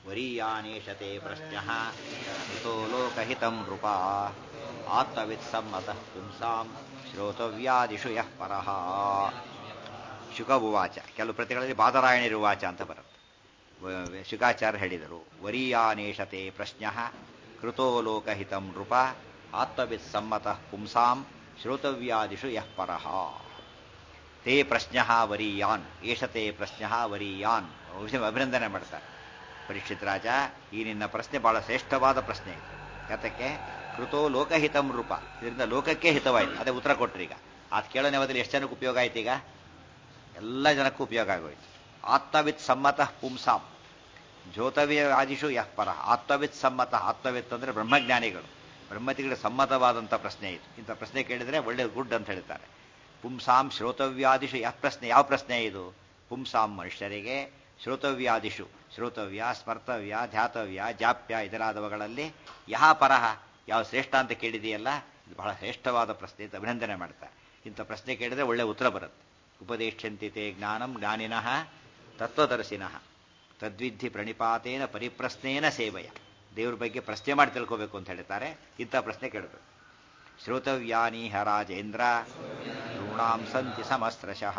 A: ವರೀಯಾನೇಶತೆ ಪ್ರಶ್ನ ಹಿತೋ ಲೋಕಹಿತಂ ನೃಪ ಆತ್ಮವಿತ್ಸಮ್ಮತಃ ಪುಂಸಾಂ ಶ್ರೋತವ್ಯಾದಿಷು ಯಃ ಪರಃ ಶುಕ ಉವಾಚ ಕೆಲವು ಪ್ರತಿಗಳಲ್ಲಿ ಬಾದರಾಯಣಿರುವಾಚ ಅಂತ ಬರುತ್ತೆ ವ- ಶುಕಾಚಾರ್ಯ ಹೇಳಿದರು ವರೀಯಾನೇಶತೆ ಪ್ರಶ್ನ ಕೃತೋ ಲೋಕಹಿತಂ ನೃಪ ಆತ್ಮವಿತ್ಸಮ್ಮತಃ ಪುಂಸಾಂ ಶ್ರೋತವ್ಯಾದಿಷು ಯಃ ಪರಃ ತೇ ಪ್ರಶ್ನ ವರೀಯಾನ್ ಏಷತೆ ಪ್ರಶ್ನ ವರೀಯಾನ್ ಬಹುಶಃ ಅಭಿನಂದನೆ ಮಾಡ್ತಾರೆ ಪರೀಕ್ಷಿತ್ ರಾಜ ಈ ನಿನ್ನ ಪ್ರಶ್ನೆ ಬಹಳ ಶ್ರೇಷ್ಠವಾದ ಪ್ರಶ್ನೆ ಇದು ಯಾತಕ್ಕೆ ಕೃತೋ ಲೋಕಹಿತಂ ರೂಪ ಇದರಿಂದ ಲೋಕಕ್ಕೆ ಹಿತವಾಯಿತು ಅದೇ ಉತ್ತರ ಕೊಟ್ರಿ ಈಗ ಅದು ಕೇಳೋ ನೆವದಲ್ಲಿ ಎಷ್ಟು ಜನಕ್ಕೆ ಉಪಯೋಗ ಆಯ್ತು ಈಗ ಎಲ್ಲ ಜನಕ್ಕೂ ಉಪಯೋಗ ಆಗೋಯ್ತು ಆತ್ಮವಿತ್ ಸಮ್ಮತಃ ಪುಂಸಾಂ ಜ್ಯೋತವ್ಯ ಆದಿಶು ಯಃ ಪರ ಆತ್ಮವಿತ್ ಸಮ್ಮತ ಆತ್ಮವಿತ್ ಅಂದರೆ ಬ್ರಹ್ಮಜ್ಞಾನಿಗಳು ಬ್ರಹ್ಮತಿಗಳ ಸಮ್ಮತವಾದಂಥ ಪ್ರಶ್ನೆ ಇದು ಇಂಥ ಪ್ರಶ್ನೆ ಕೇಳಿದರೆ ಒಳ್ಳೆ ಗುಡ್ ಅಂತ ಹೇಳ್ತಾರೆ ಪುಂಸಾಂ ಶ್ರೋತವ್ಯಾದಿಶು ಯಾವ ಪ್ರಶ್ನೆ ಯಾವ ಪ್ರಶ್ನೆ ಇದು ಪುಂಸಾಂ ಮನುಷ್ಯರಿಗೆ ಶ್ರೋತವ್ಯಾದಿಶು ಶ್ರೋತವ್ಯ ಸ್ಮರ್ತವ್ಯ ಧ್ಯಾತವ್ಯ ಜಾಪ್ಯ ಇದರಾದವುಗಳಲ್ಲಿ ಯಹ ಪರಹ ಯಾವ ಶ್ರೇಷ್ಠ ಅಂತ ಕೇಳಿದೆಯಲ್ಲ ಇದು ಬಹಳ ಶ್ರೇಷ್ಠವಾದ ಪ್ರಶ್ನೆ ಅಂತ ಅಭಿನಂದನೆ ಮಾಡ್ತಾರೆ ಇಂಥ ಪ್ರಶ್ನೆ ಕೇಳಿದ್ರೆ ಒಳ್ಳೆ ಉತ್ತರ ಬರುತ್ತೆ ಉಪದೇಶಂತಿ ತೇ ಜ್ಞಾನಂ ಜ್ಞಾನಿನಃ ತತ್ವದರ್ಶಿನಃ ತದ್ವಿಧಿ ಪ್ರಣಿಪಾತೇನ ಪರಿಪ್ರಶ್ನೇನ ಸೇವೆಯ ದೇವ್ರ ಬಗ್ಗೆ ಪ್ರಶ್ನೆ ಮಾಡಿ ತಿಳ್ಕೋಬೇಕು ಅಂತ ಹೇಳ್ತಾರೆ ಇಂಥ ಪ್ರಶ್ನೆ ಕೇಳಬೇಕು ಶ್ರೋತವ್ಯಾನೀಹ ರಾಜೇಂದ್ರ ಋಣಾಂ ಸಂತಿ ಸಮಸ್ರಶಃ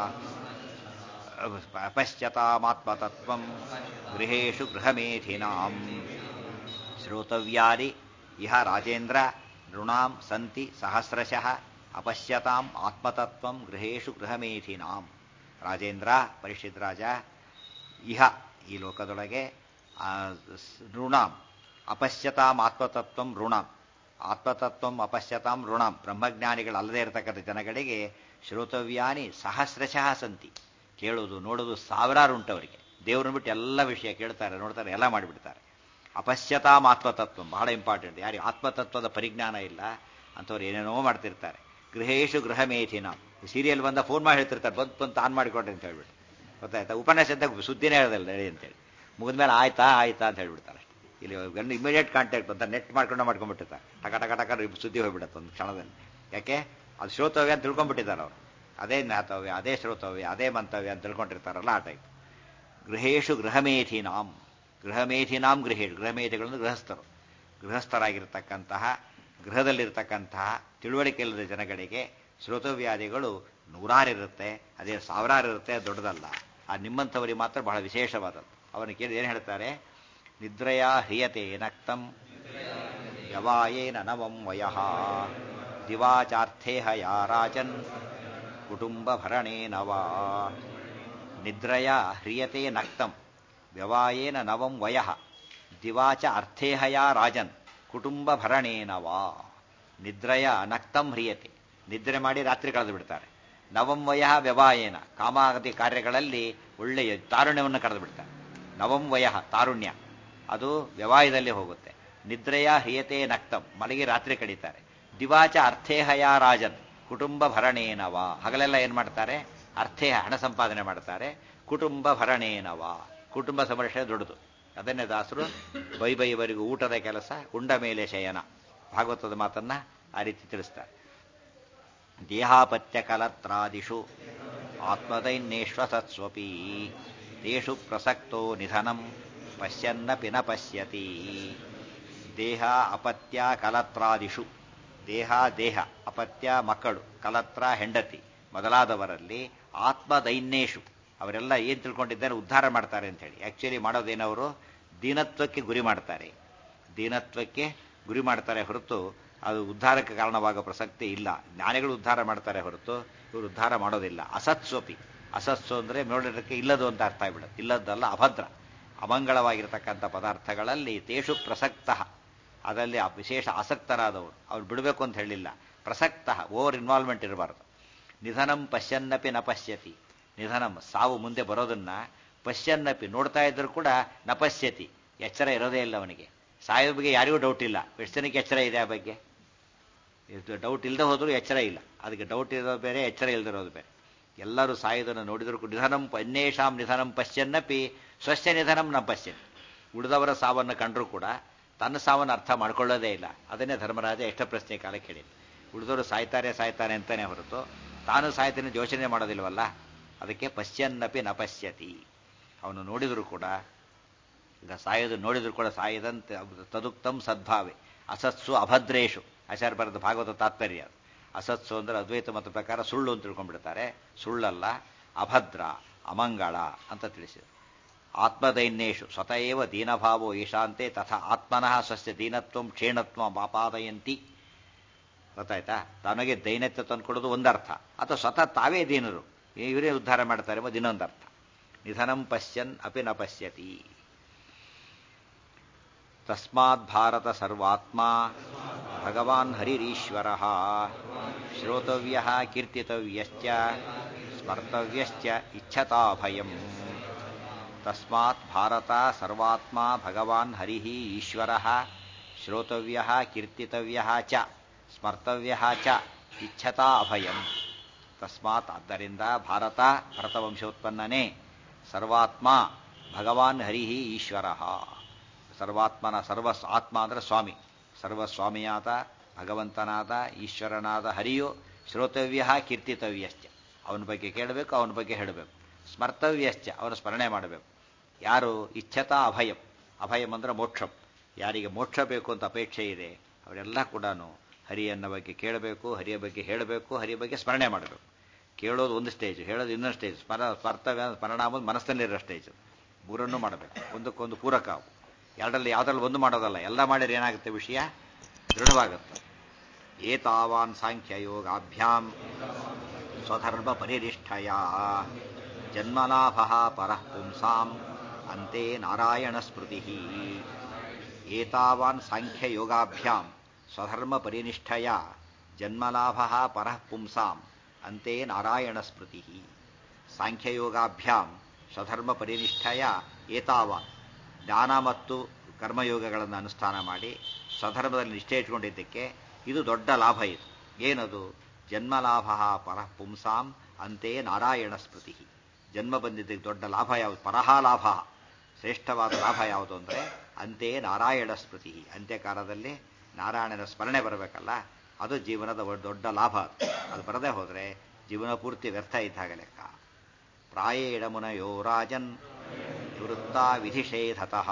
A: ಅಪಶ್ಯತಾಮಾತ್ಮತತ್ವಂ ಗೃಹೇಶು ಗೃಹಮೇಧಿನಾಂ ಶ್ರೋತವ್ಯಾನಿ ಇಹ ರಾಜೇಂದ್ರ ನೃಣಾಂ ಸಂತಿ ಸಹಸ್ರಶಃ ಅಪಶ್ಯತಾಂ ಆತ್ಮತತ್ವಂ ಗೃಹೇಶು ಗೃಹಮೇಧಿನಾಂ ರಾಜೇಂದ್ರ ಪರಿಷಿತ್ ರಾಜ ಇಹ ಈ ಲೋಕದೊಳಗೆ ಆ, ಸ್- ಋಣಾಂ ಅಪಶ್ಯತಾಂ ಆತ್ಮತತ್ವಂ ಋಣಾಂ ಆತ್ಮತತ್ವಂ ಅಪಶ್ಯತಾಂ ಋಣಾಂ ಬ್ರಹ್ಮಜ್ಞಾನಿಗಳಲ್ಲದೆ ಇರತಕ್ಕಂಥ ಜನಗಳಿಗೆ ಶ್ರೋತವ್ಯಾನಿ ಸಹಸ್ರಶಃ ಸಂತಿ ಕೇಳೋದು ನೋಡೋದು ಸಾವಿರಾರು ಉಂಟು ಅವರಿಗೆ ದೇವ್ರನ್ನ ಬಿಟ್ಟು ಎಲ್ಲ ವಿಷಯ ಕೇಳ್ತಾರೆ ನೋಡ್ತಾರೆ ಎಲ್ಲ ಮಾಡಿಬಿಡ್ತಾರೆ ಅಪಶ್ಯತಾಂ ಆತ್ಮತತ್ವ ಬಹಳ ಇಂಪಾರ್ಟೆಂಟ್ ಯಾರಿಗೆ ಆತ್ಮತತ್ವದ ಪರಿಜ್ಞಾನ ಇಲ್ಲ ಅಂಥವ್ರು ಏನೇನೋ ಮಾಡ್ತಿರ್ತಾರೆ ಗೃಹೇಶು ಗೃಹಮೇಧಿನ ಸೀರಿಯಲ್ ಬಂದ ಫೋನ್ ಮಾಡಿ ಹೇಳ್ತಿರ್ತಾರೆ ಬಂದು ಬಂತು ಆನ್ ಮಾಡಿಕೊಡ್ರಿ ಅಂತ ಹೇಳ್ಬಿಟ್ಟು ಗೊತ್ತಾಯ್ತಾ ಉಪನ್ಯಾಸ ಅಂತ ಸುದ್ದಿನೇ ಹೇಳೋದಿಲ್ಲ ನಡಿ ಅಂತೇಳಿ ಮುಗಿದ್ಮೇಲೆ ಆಯ್ತಾ ಆಯ್ತಾ ಅಂತ ಹೇಳ್ಬಿಡ್ತಾರೆ ಅಷ್ಟೇ ಇಲ್ಲಿ ಗಂಡು ಇಮಿಡಿಯೇಟ್ ಕಾಂಟ್ಯಾಕ್ಟ್ ಅಂತ ನೆಟ್ ಮಾಡ್ಕೊಂಡು ಮಾಡ್ಕೊಂಡ್ಬಿಟ್ಟಿರ್ತಾರೆ ಟಕ ಟಕ ಟಕ ಸುದ್ದಿ ಹೋಗ್ಬಿಡುತ್ತೆ ಒಂದು ಕ್ಷಣದಲ್ಲಿ ಯಾಕೆ ಅದು ಶ್ರೋತವ್ಯ ಅಂತ ತಿಳ್ಕೊಂಡ್ಬಿಟ್ಟಿದ್ದಾರೆ ಅವರು ಅದೇ ಜ್ಞಾತವ್ಯ ಅದೇ ಶ್ರೋತವ್ಯ ಅದೇ ಮಂತವ್ಯ ಅಂತ ತಿಳ್ಕೊಂಡಿರ್ತಾರಲ್ಲ ಆ ಟೈಪ್ ಗೃಹೇಶು ಗೃಹಮೇಧಿನಾಂ ಗೃಹಮೇಧಿನಾಂ ಗೃಹೇಶು ಗೃಹಮೇಧಿಗಳನ್ನು ಗೃಹಸ್ಥರು ಗೃಹಸ್ಥರಾಗಿರ್ತಕ್ಕಂತಹ ಗೃಹದಲ್ಲಿರ್ತಕ್ಕಂತಹ ತಿಳುವಳಿಕೆ ಇಲ್ಲದ ಜನಗಳಿಗೆ ಶ್ರೋತವ್ಯಾದಿಗಳು ನೂರಾರಿರುತ್ತೆ ಅದೇ ಸಾವಿರಾರು ಇರುತ್ತೆ ಅದು ದೊಡ್ಡದಲ್ಲ ಆ ನಿಮ್ಮಂಥವರಿಗೆ ಮಾತ್ರ ಬಹಳ ವಿಶೇಷವಾದದ್ದು ಅವನು ಕೇಳಿ ಏನು ಹೇಳ್ತಾರೆ ನಿದ್ರೆಯ ಹ್ರಿಯತೆ ನಕ್ತಂ ಯವಾಯೇನ ನವಂ ವಯಃ ದಿವಾಚಾರ್ಥೇಹ ಯಾ ರಾಜನ್ ಕುಟುಂಬ ಭರಣೇನ ವಾ ನಿದ್ರಯ ಹ್ರಿಯತೆ ನಕ್ತಂ ವ್ಯವಾಯೇನ ನವಂ ವಯಃ ದಿವಾಚ ಅರ್ಥೇಹಯ ರಾಜನ್ ಕುಟುಂಬ ಭರಣೇನ ವಾ ನಿದ್ರಯ ನಕ್ತಂ ಹ್ರಿಯತೆ ನಿದ್ರೆ ಮಾಡಿ ರಾತ್ರಿ ಕಳೆದು ಬಿಡ್ತಾರೆ ನವಂ ವಯಃ ವ್ಯವಾಯೇನ ಕಾಮಾಗತಿ ಕಾರ್ಯಗಳಲ್ಲಿ ಒಳ್ಳೆಯ ತಾರುಣ್ಯವನ್ನು ಕಳೆದು ಬಿಡ್ತಾರೆ ನವಂ ವಯಃ ತಾರುಣ್ಯ ಅದು ವ್ಯವಾಯದಲ್ಲಿ ಹೋಗುತ್ತೆ ನಿದ್ರೆಯ ಹ್ರಿಯತೆ ನಕ್ತಂ ಮಲಗಿ ರಾತ್ರಿ ಕಳೀತಾರೆ ದಿವಾಚ ಅರ್ಥೇಹಯ ರಾಜನ್ ಕುಟುಂಬ ಭರಣೇನವ ಹಗಲೆಲ್ಲ ಏನ್ ಮಾಡ್ತಾರೆ ಅರ್ಥೇಹ ಹಣ ಸಂಪಾದನೆ ಮಾಡ್ತಾರೆ ಕುಟುಂಬ ಭರಣೇನವ ಕುಟುಂಬ ಸಂರಕ್ಷಣೆ ದೊಡ್ಡದು ಅದನ್ನೇ ದಾಸರು ಬೈ ಬೈವರೆಗೂ ಊಟದ ಕೆಲಸ ಉಂಡ ಮೇಲೆ ಶಯನ ಭಾಗವತದ ಮಾತನ್ನ ಆ ರೀತಿ ತಿಳಿಸ್ತಾರೆ ದೇಹಾಪತ್ಯ ಕಲತ್ರಾದಿಷು ಆತ್ಮದೈನ್ಯೇಶ್ವಸತ್ಸ್ವಪಿ ತೇಷು ಪ್ರಸಕ್ತೋ ನಿಧನಂ ಪಶ್ಯನ್ನಪಿ ನ ಪಶ್ಯತಿ ದೇಹ ಅಪತ್ಯ ಕಲತ್ರಾದಿಷು ದೇಹ ದೇಹ ಅಪತ್ಯ ಮಕ್ಕಳು ಕಲತ್ರ ಹೆಂಡತಿ ಮೊದಲಾದವರಲ್ಲಿ ಆತ್ಮದೈನ್ಯೇಶು ಅವರೆಲ್ಲ ಏನ್ ತಿಳ್ಕೊಂಡಿದ್ದಾರೆ ಉದ್ಧಾರ ಮಾಡ್ತಾರೆ ಅಂತ ಹೇಳಿ ಆಕ್ಚುಲಿ ಮಾಡೋದೇನವರು ದೀನತ್ವಕ್ಕೆ ಗುರಿ ಮಾಡ್ತಾರೆ ದೀನತ್ವಕ್ಕೆ ಗುರಿ ಮಾಡ್ತಾರೆ ಹೊರತು ಅದು ಉದ್ಧಾರಕ್ಕೆ ಕಾರಣವಾಗೋ ಪ್ರಸಕ್ತಿ ಇಲ್ಲ ಜ್ಞಾನಿಗಳು ಉದ್ಧಾರ ಮಾಡ್ತಾರೆ ಹೊರತು ಇವರು ಉದ್ಧಾರ ಮಾಡೋದಿಲ್ಲ ಅಸತ್ಸ್ವಪಿ ಅಸತ್ಸು ಅಂದ್ರೆ ನೋಡೋದಕ್ಕೆ ಇಲ್ಲದು ಅಂತ ಅರ್ಥ ಆಗ್ಬಿಡುತ್ತೆ ಇಲ್ಲದಲ್ಲ ಅಭದ್ರ ಅಮಂಗಳವಾಗಿರ್ತಕ್ಕಂಥ ಪದಾರ್ಥಗಳಲ್ಲಿ ತೇಷು ಪ್ರಸಕ್ತ ಅದರಲ್ಲಿ ಆ ವಿಶೇಷ ಆಸಕ್ತರಾದವರು ಅವ್ರು ಬಿಡಬೇಕು ಅಂತ ಹೇಳಿಲ್ಲ ಪ್ರಸಕ್ತ ಓವರ್ ಇನ್ವಾಲ್ವ್ಮೆಂಟ್ ಇರಬಾರ್ದು ನಿಧನಂ ಪಶ್ಯನ್ನಪಿ ನ ಪಶ್ಯತಿ ನಿಧನಂ ಸಾವು ಮುಂದೆ ಬರೋದನ್ನ ಪಶ್ಯನ್ನಪಿ ನೋಡ್ತಾ ಇದ್ರು ಕೂಡ ನ ಪಶ್ಯತಿ ಎಚ್ಚರ ಇರೋದೇ ಇಲ್ಲ ಅವನಿಗೆ ಸಾಯೋ ಬಗ್ಗೆ ಯಾರಿಗೂ ಡೌಟ್ ಇಲ್ಲ ಎಷ್ಟು ಜನಕ್ಕೆ ಎಚ್ಚರ ಇದೆ ಆ ಬಗ್ಗೆ ಡೌಟ್ ಇಲ್ಲದೆ ಹೋದರೂ ಎಚ್ಚರ ಇಲ್ಲ ಅದಕ್ಕೆ ಡೌಟ್ ಇರೋದು ಬೇರೆ ಎಚ್ಚರ ಇಲ್ಲದಿರೋದು ಬೇರೆ ಎಲ್ಲರೂ ಸಾಯೋದನ್ನು ನೋಡಿದ್ರು ಕೂಡ ನಿಧನಂ ಅನ್ಯೇಷಾಂ ನಿಧನಂ ಪಶ್ಯನ್ನಪಿ ಸ್ವಸ್ಯ ನಿಧನಂ ನ ಪಶ್ಯತಿ ಉಳಿದವರ ಸಾವನ್ನು ಕಂಡ್ರೂ ಕೂಡ ತನ್ನ ಸಾವನ್ನು ಅರ್ಥ ಮಾಡ್ಕೊಳ್ಳೋದೇ ಇಲ್ಲ ಅದನ್ನೇ ಧರ್ಮರಾಜ ಎಷ್ಟ ಪ್ರಶ್ನೆ ಕಾಲ ಕೇಳಿದ ಉಳಿದವರು ಸಾಯ್ತಾರೆ ಸಾಯ್ತಾರೆ ಅಂತಾನೆ ಹೊರತು ತಾನು ಸಾಯ್ತಾನೆ ಯೋಚನೆ ಮಾಡೋದಿಲ್ವಲ್ಲ ಅದಕ್ಕೆ ಪಶ್ಯನ್ನಪಿ ನ ಪಶ್ಯತಿ ಅವನು ನೋಡಿದರೂ ಕೂಡ ಈಗ ಸಾಯೋದು ನೋಡಿದ್ರು ಕೂಡ ಸಾಯದಂತೆ ತದುಕ್ತಂ ಸದ್ಭಾವೆ ಅಸತ್ಸು ಅಭದ್ರೇಶು ಆಚಾರ್ಯ ಬರೆದ ಭಾಗವತ ತಾತ್ಪರ್ಯ ಅದು ಅಸತ್ಸು ಅಂದ್ರೆ ಅದ್ವೈತ ಮತ ಪ್ರಕಾರ ಸುಳ್ಳು ಅಂತ ತಿಳ್ಕೊಂಡ್ಬಿಡ್ತಾರೆ ಸುಳ್ಳಲ್ಲ ಅಭದ್ರ ಅಮಂಗಳ ಅಂತ ತಿಳಿಸಿದರು ಆತ್ಮದೈನ್ಯೇಶು ಸ್ವತಃವ ದೀನಭಾವೋ ಈಶಾಂತೆ ತಥಾ ಆತ್ಮನಃ ಸ್ವಸ್ಯ ದೀನತ್ವಂ ಕ್ಷೀಣತ್ವ ಮಾಪಾದಯಂತಿ ಗೊತ್ತಾಯ್ತಾ ತನಗೆ ದೈನ್ಯತ್ವ ತಂದುಕೊಡೋದು ಒಂದರ್ಥ ಅಥವಾ ಸ್ವತಃ ತಾವೇ ದೀನರು ಇವರೇ ಉದ್ಧಾರ ಮಾಡ್ತಾರೆ ಎಂಬುದು ಇನ್ನೊಂದರ್ಥ ನಿಧನಂ ಪಶ್ಯನ್ ಅಪಿ ನ ಪಶ್ಯತಿ ತಸ್ಮಾತ್ ಭಾರತ ಸರ್ವಾತ್ಮ ಭಗವಾನ್ ಹರಿರೀಶ್ವರ ಶ್ರೋತವ್ಯ ಕೀರ್ತಿತವ್ಯಶ್ಚ ಸ್ಮರ್ತವ್ಯಶ್ಚ ಇಚ್ಛತಾಭಯಂ ತಸ್ಮಾತ್ ಭಾರತ ಸರ್ವಾತ್ಮ ಭಗವಾನ್ ಹರಿ ಈಶ್ವರ ಶ್ರೋತವ್ಯ ಕೀರ್ತಿತವ್ಯ ಚ ಸ್ಮರ್ತವ್ಯ ಚ ಇಚ್ಛತಾ ಅಭಯಂ ತಸ್ಮಾತ್ ಆದ್ದರಿಂದ ಭಾರತ ಭರತವಂಶೋತ್ಪನ್ನನೇ ಸರ್ವಾತ್ಮ ಭಗವಾನ್ ಹರಿ ಈಶ್ವರ ಸರ್ವಾತ್ಮನ ಸರ್ವ ಆತ್ಮ ಅಂದರೆ ಸ್ವಾಮಿ ಸರ್ವಸ್ವಾಮಿಯಾದ ಭಗವಂತನಾದ ಈಶ್ವರನಾದ ಹರಿಯು ಶ್ರೋತವ್ಯ ಕೀರ್ತಿತವ್ಯಶ್ಚ ಅವನ ಬಗ್ಗೆ ಕೇಳಬೇಕು ಅವನ ಬಗ್ಗೆ ಹೇಳಬೇಕು ಸ್ಮರ್ತವ್ಯಶ್ಚ ಅವನ ಸ್ಮರಣೆ ಮಾಡಬೇಕು ಯಾರು ಇಚ್ಛತಾ ಅಭಯಂ ಅಭಯಂ ಅಂದ್ರೆ ಮೋಕ್ಷಂ ಯಾರಿಗೆ ಮೋಕ್ಷ ಬೇಕು ಅಂತ ಅಪೇಕ್ಷೆ ಇದೆ ಅವರೆಲ್ಲ ಕೂಡ ಹರಿಯನ್ನ ಬಗ್ಗೆ ಕೇಳಬೇಕು ಹರಿಯ ಬಗ್ಗೆ ಹೇಳಬೇಕು ಹರಿಯ ಬಗ್ಗೆ ಸ್ಮರಣೆ ಮಾಡಬೇಕು ಕೇಳೋದು ಒಂದು ಸ್ಟೇಜ್ ಹೇಳೋದು ಇನ್ನೊಂದು ಸ್ಟೇಜ್ ಸ್ಮರ ಸ್ಮರ್ತವ್ಯ ಪರಿಣಾಮ ಮನಸ್ಸಲ್ಲಿರೋ ಸ್ಟೇಜ್ ಮೂರನ್ನು ಮಾಡಬೇಕು ಒಂದಕ್ಕೊಂದು ಪೂರಕ ಅವು ಎರಡರಲ್ಲಿ ಯಾವುದ್ರಲ್ಲಿ ಒಂದು ಮಾಡೋದಲ್ಲ ಎಲ್ಲ ಮಾಡಿದ್ರೆ ಏನಾಗುತ್ತೆ ವಿಷಯ ದೃಢವಾಗುತ್ತೆ ಏತಾವಾನ್ ಸಾಂಖ್ಯ ಯೋಗಾಭ್ಯಾಂ ಸ್ವಧರ್ಮ ಪರಿನಿಷ್ಠಯ ಜನ್ಮಲಾಭ ಪರಃ ಪುಂಸಾಂ ಅಂತೆ ನಾರಾಯಣ ಸ್ಮೃತಿ ಏತಾವಾನ್ ಸಾಂಖ್ಯ ಯೋಗಾಭ್ಯಾಂ ಸ್ವಧರ್ಮ ಪರಿನಿಷ್ಠಯ ಜನ್ಮಲಾಭ ಪರಃ ಪುಂಸಾಂ ಅಂತೆ ನಾರಾಯಣ ಸ್ಮೃತಿ ಸಾಂಖ್ಯಯೋಗಾಭ್ಯಾಂ ಸ್ವಧರ್ಮ ಪರಿನಿಷ್ಠಯ ಏತಾವಾನ್ ಜ್ಞಾನ ಮತ್ತು ಕರ್ಮಯೋಗಗಳನ್ನು ಅನುಷ್ಠಾನ ಮಾಡಿ ಸ್ವಧರ್ಮದಲ್ಲಿ ನಿಷ್ಠೆ ಇಟ್ಕೊಂಡಿದ್ದಕ್ಕೆ ಇದು ದೊಡ್ಡ ಲಾಭ ಇದು ಏನದು ಜನ್ಮಲಾಭ ಪರಃ ಪುಂಸಾಂ ಅಂತೆ ನಾರಾಯಣ ಸ್ಮೃತಿ ಜನ್ಮ ಬಂದಿದ್ದಕ್ಕೆ ದೊಡ್ಡ ಲಾಭ ಯಾವುದು ಪರಹ ಲಾಭ ಶ್ರೇಷ್ಠವಾದ ಲಾಭ ಯಾವುದು ಅಂದರೆ ಅಂತೆ ನಾರಾಯಣ ಸ್ಮೃತಿ ಅಂತ್ಯಕಾಲದಲ್ಲಿ ನಾರಾಯಣನ ಸ್ಮರಣೆ ಬರಬೇಕಲ್ಲ ಅದು ಜೀವನದ ದೊಡ್ಡ ಲಾಭ ಅದು ಬರದೇ ಹೋದರೆ ಜೀವನ ಪೂರ್ತಿ ವ್ಯರ್ಥ ಇದ್ದಾಗ ಲೆಕ್ಕ ಪ್ರಾಯೇಣ ಮುನಯೋ ರಾಜನ್ ನಿವೃತ್ತ ವಿಧಿಷೇಧತಃ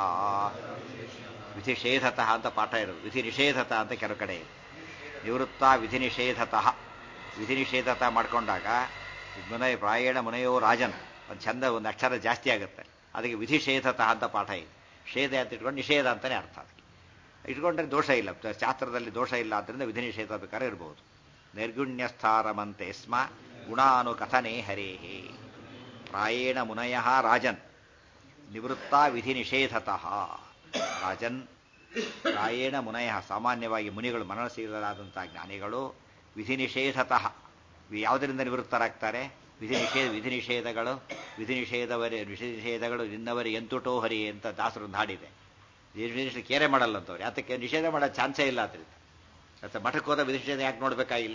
A: ವಿಧಿಷೇಧತಃ ಅಂತ ಪಾಠ ಇರೋದು ವಿಧಿ ನಿಷೇಧತ ಅಂತ ಕೆಲವು ಕಡೆ ಇದೆ ನಿವೃತ್ತ ವಿಧಿ ನಿಷೇಧತಃ ವಿಧಿ ನಿಷೇಧತ ಮಾಡ್ಕೊಂಡಾಗ ಮುನಯ ಪ್ರಾಯೇಣ ಮುನಯೋ ರಾಜನ್ ಒಂದು ಚಂದ ಒಂದು ಅಕ್ಷರ ಜಾಸ್ತಿ ಆಗುತ್ತೆ ಅದಕ್ಕೆ ವಿಧಿಷೇಧತಃ ಅಂತ ಪಾಠ ಇದೆ ಷೇಧ ಅಂತ ಇಟ್ಕೊಂಡು ನಿಷೇಧ ಅಂತಲೇ ಅರ್ಥ ಅದಕ್ಕೆ ಇಟ್ಕೊಂಡ್ರೆ ದೋಷ ಇಲ್ಲ ಶಾಸ್ತ್ರದಲ್ಲಿ ದೋಷ ಇಲ್ಲ ಆದ್ದರಿಂದ ವಿಧಿ ನಿಷೇಧ ಬೇಕಾದ್ರೆ ಇರಬಹುದು ನಿರ್ಗುಣ್ಯಸ್ಥಾರಮಂತೆ ಸ್ಮ ಗುಣಾನು ಕಥನೆ ಹರೇಹೇ ಪ್ರಾಯೇಣ ಮುನಯ ರಾಜನ್ ನಿವೃತ್ತ ವಿಧಿ ನಿಷೇಧತಃ ರಾಜನ್ ಪ್ರಾಯೇಣ ಮುನಯ ಸಾಮಾನ್ಯವಾಗಿ ಮುನಿಗಳು ಮನಸ್ಸಿಗಳಾದಂತಹ ಜ್ಞಾನಿಗಳು ವಿಧಿ ನಿಷೇಧತಃ ಯಾವುದರಿಂದ ನಿವೃತ್ತರಾಗ್ತಾರೆ ವಿಧಿ ನಿಷೇಧ ವಿಧಿ ನಿಷೇಧಗಳು ವಿಧಿ ನಿಷೇಧವರೇ ವಿಧಿ ನಿಷೇಧಗಳು ನಿನ್ನವರೇ ಎಂತುಟೋ ಹರಿ ಅಂತ ದಾಸರೊಂದು ಹಾಡಿದೆ ವಿಧಿ ಕೇರೆ ಮಾಡಲ್ಲ ಅಂತವ್ರು ಯಾತಕ್ಕೆ ನಿಷೇಧ ಮಾಡೋ ಚಾನ್ಸೇ ಇಲ್ಲ ಅದರಿಂದ ಮತ್ತೆ ಮಠಕ್ಕೆ ಹೋದ ವಿಧಿ ನಿಷೇಧ ಯಾಕೆ ನೋಡ್ಬೇಕಾಗಿಲ್ಲ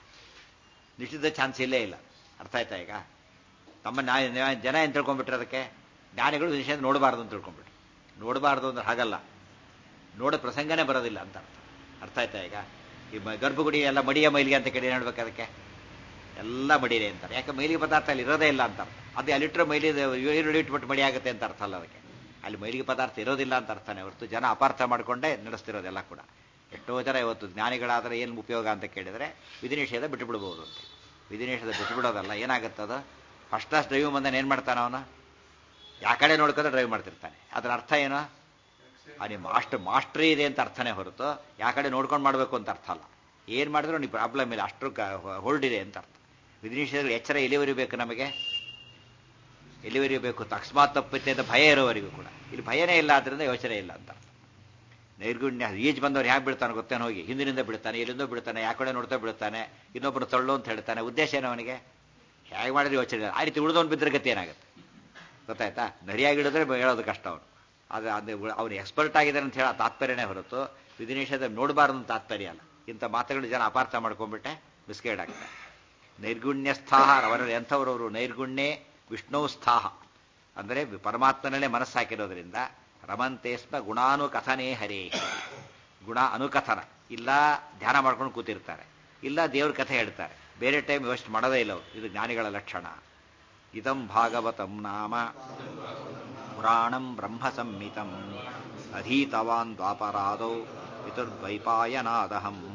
A: ನಿಷಿದ್ಧ ಚಾನ್ಸ್ ಇಲ್ಲೇ ಇಲ್ಲ ಅರ್ಥ ಆಯ್ತಾ ಈಗ ತಮ್ಮ ಜನ ಏನು ತಿಳ್ಕೊಂಡ್ಬಿಟ್ರೆ ಅದಕ್ಕೆ ಜ್ಞಾನಿಗಳು ನಿಷೇಧ ನೋಡಬಾರ್ದು ಅಂತ ತಿಳ್ಕೊಂಡ್ಬಿಟ್ರು ನೋಡಬಾರ್ದು ಅಂದ್ರೆ ಹಾಗಲ್ಲ ನೋಡೋ ಪ್ರಸಂಗನೇ ಬರೋದಿಲ್ಲ ಅಂತ ಅರ್ಥ ಅರ್ಥ ಆಯ್ತಾ ಈಗ ಈ ಗರ್ಭಗುಡಿ ಎಲ್ಲ ಮಡಿಯ ಮೈಲಿಗೆ ಅಂತ ಕೇಳಿ ಹೇಳ್ಬೇಕು ಅದಕ್ಕೆ ಎಲ್ಲ ಮಡಿರೆ ಅಂತಾರೆ ಯಾಕೆ ಮೈಲಿಗೆ ಪದಾರ್ಥ ಅಲ್ಲಿ ಇರೋದೇ ಇಲ್ಲ ಅಂತ ಅರ್ಥ ಅದು ಅಲ್ಲಿಟ್ರೆ ಮೈಲಿ ಈರುಳ್ಳಿ ಇಟ್ಬಿಟ್ಟು ಮಡಿ ಆಗುತ್ತೆ ಅಂತ ಅರ್ಥ ಅಲ್ಲ ಅದಕ್ಕೆ ಅಲ್ಲಿ ಮೈಲಿಗೆ ಪದಾರ್ಥ ಇರೋದಿಲ್ಲ ಅಂತ ಅರ್ಥನೇ ಹೊರತು ಜನ ಅಪಾರ್ಥ ಮಾಡಿಕೊಂಡೇ ನಡೆಸ್ತಿರೋದೆಲ್ಲ ಕೂಡ ಎಷ್ಟೋ ಜನ ಇವತ್ತು ಜ್ಞಾನಿಗಳಾದರೆ ಏನು ಉಪಯೋಗ ಅಂತ ಕೇಳಿದರೆ ವಿಧಿ ನಿಷೇಧ ಬಿಟ್ಟುಬಿಡ್ಬೋದು ಅಂತ ವಿಧಿ ನಿಷೇಧ ಬಿಟ್ಟುಬಿಡೋದಲ್ಲ ಏನಾಗುತ್ತದು ಫಸ್ಟ್ ಕ್ಲಾಸ್ ಡ್ರೈವ್ ಬಂದಾನೆ ಏನು ಮಾಡ್ತಾನೆ ಅವನು ಯಾ ಕಡೆ ನೋಡ್ಕೊಂಡ್ರೆ ಡ್ರೈವ್ ಮಾಡ್ತಿರ್ತಾನೆ ಅದರ ಅರ್ಥ ಏನು ಅಲ್ಲಿ ಮಾಸ್ಟರ್ ಮಾಸ್ಟ್ರಿ ಇದೆ ಅಂತ ಅರ್ಥನೇ ಹೊರತು ಯಾ ಕಡೆ ನೋಡ್ಕೊಂಡು ಮಾಡಬೇಕು ಅಂತ ಅರ್ಥ ಅಲ್ಲ ಏನು ಮಾಡಿದ್ರು ನೀವು ಪ್ರಾಬ್ಲಮ್ ಇಲ್ಲ ಅಷ್ಟು ಹೋಲ್ಡ್ ಇದೆ ಅಂತ ಅರ್ಥ ವಿಧಿ ನಿಷೇಧ ಎಚ್ಚರ ಎಲ್ಲಿವರೆಗೂ ಬೇಕು ನಮಗೆ ಎಲ್ಲಿವರೆಗೂ ಬೇಕು ಅಕಸ್ಮಾತ್ ತಪ್ಪುತ್ತೆ ಅಂತ ಭಯ ಇರೋವರೆಗೂ ಕೂಡ ಇಲ್ಲಿ ಭಯನೇ ಇಲ್ಲ ಆದ್ರಿಂದ ಯೋಚನೆ ಇಲ್ಲ ಅಂತ ನೈರ್ಗುಣ್ಯ ಈಜ್ ಬಂದವ್ರು ಹ್ಯಾಗೆ ಬಿಡ್ತಾನೆ ಗೊತ್ತೇನು ಹೋಗಿ ಹಿಂದಿನಿಂದ ಬಿಡ್ತಾನೆ ಎಲ್ಲಿಂದೋ ಬಿಡ್ತಾನೆ ಯಾ ಕಡೆ ನೋಡ್ತಾ ಬಿಡ್ತಾನೆ ಇನ್ನೊಬ್ಬರು ತಳ್ಳು ಅಂತ ಹೇಳ್ತಾನೆ ಉದ್ದೇಶ ಏನು ಅವನಿಗೆ ಹೇಗೆ ಮಾಡಿದ್ರೆ ಯೋಚನೆ ಇಲ್ಲ ಆ ರೀತಿ ಉಳಿದವನು ಬಿದ್ದರೆ ಗತಿ ಏನಾಗುತ್ತೆ ಗೊತ್ತಾಯ್ತಾ ನರಿಯಾಗಿ ಹಿಡಿದ್ರೆ ಹೇಳೋದು ಕಷ್ಟ ಅವನು ಅದು ಅದು ಅವನು ಎಕ್ಸ್ಪರ್ಟ್ ಆಗಿದ್ದಾನೆ ಅಂತ ಹೇಳೋ ತಾತ್ಪರ್ಯನೇ ಹೊರತು ವಿಧಿ ನಿಷೇಧ ನೋಡಬಾರ್ದು ಅಂತ ತಾತ್ಪರ್ಯ ಅಲ್ಲ ಇಂಥ ಮಾತುಗಳು ಜನ ಅಪಾರ್ಥ ಮಾಡ್ಕೊಂಡ್ಬಿಟ್ಟೆ ಬಿಸ್ಕೆಟ್ ಆಗ್ತಾರೆ ನೈರ್ಗುಣ್ಯಸ್ಥಾಹ ಅವರಲ್ಲಿ ಎಂಥವ್ರವರು ನೈರ್ಗುಣ್ಯೇ ವಿಷ್ಣು ಸ್ಥಾಹ ಅಂದರೆ ಪರಮಾತ್ಮನಲ್ಲೇ ಮನಸ್ಸಾಕಿರೋದ್ರಿಂದ ರಮಂತೆ ಸ್ಮ ಗುಣಾನುಕಥನೇ ಹರೇ ಗುಣ ಅನುಕಥನ ಇಲ್ಲ ಧ್ಯಾನ ಮಾಡ್ಕೊಂಡು ಕೂತಿರ್ತಾರೆ ಇಲ್ಲ ದೇವ್ರ ಕಥೆ ಹೇಳ್ತಾರೆ ಬೇರೆ ಟೈಮ್ ವೇಸ್ಟ್ ಮಾಡೋದೇ ಇಲ್ಲ ಅವರು ಇದು ಜ್ಞಾನಿಗಳ ಲಕ್ಷಣ ಇದಂ ಭಾಗವತಂ ನಾಮ ಪುರಾಣಂ ಬ್ರಹ್ಮ ಸಂಹಿತಂ ಅಧೀತವಾನ್ ದ್ವಾಪರಾದೌ ಪಿತುರ್ದ್ವೈಪಾಯನಾದಹಂ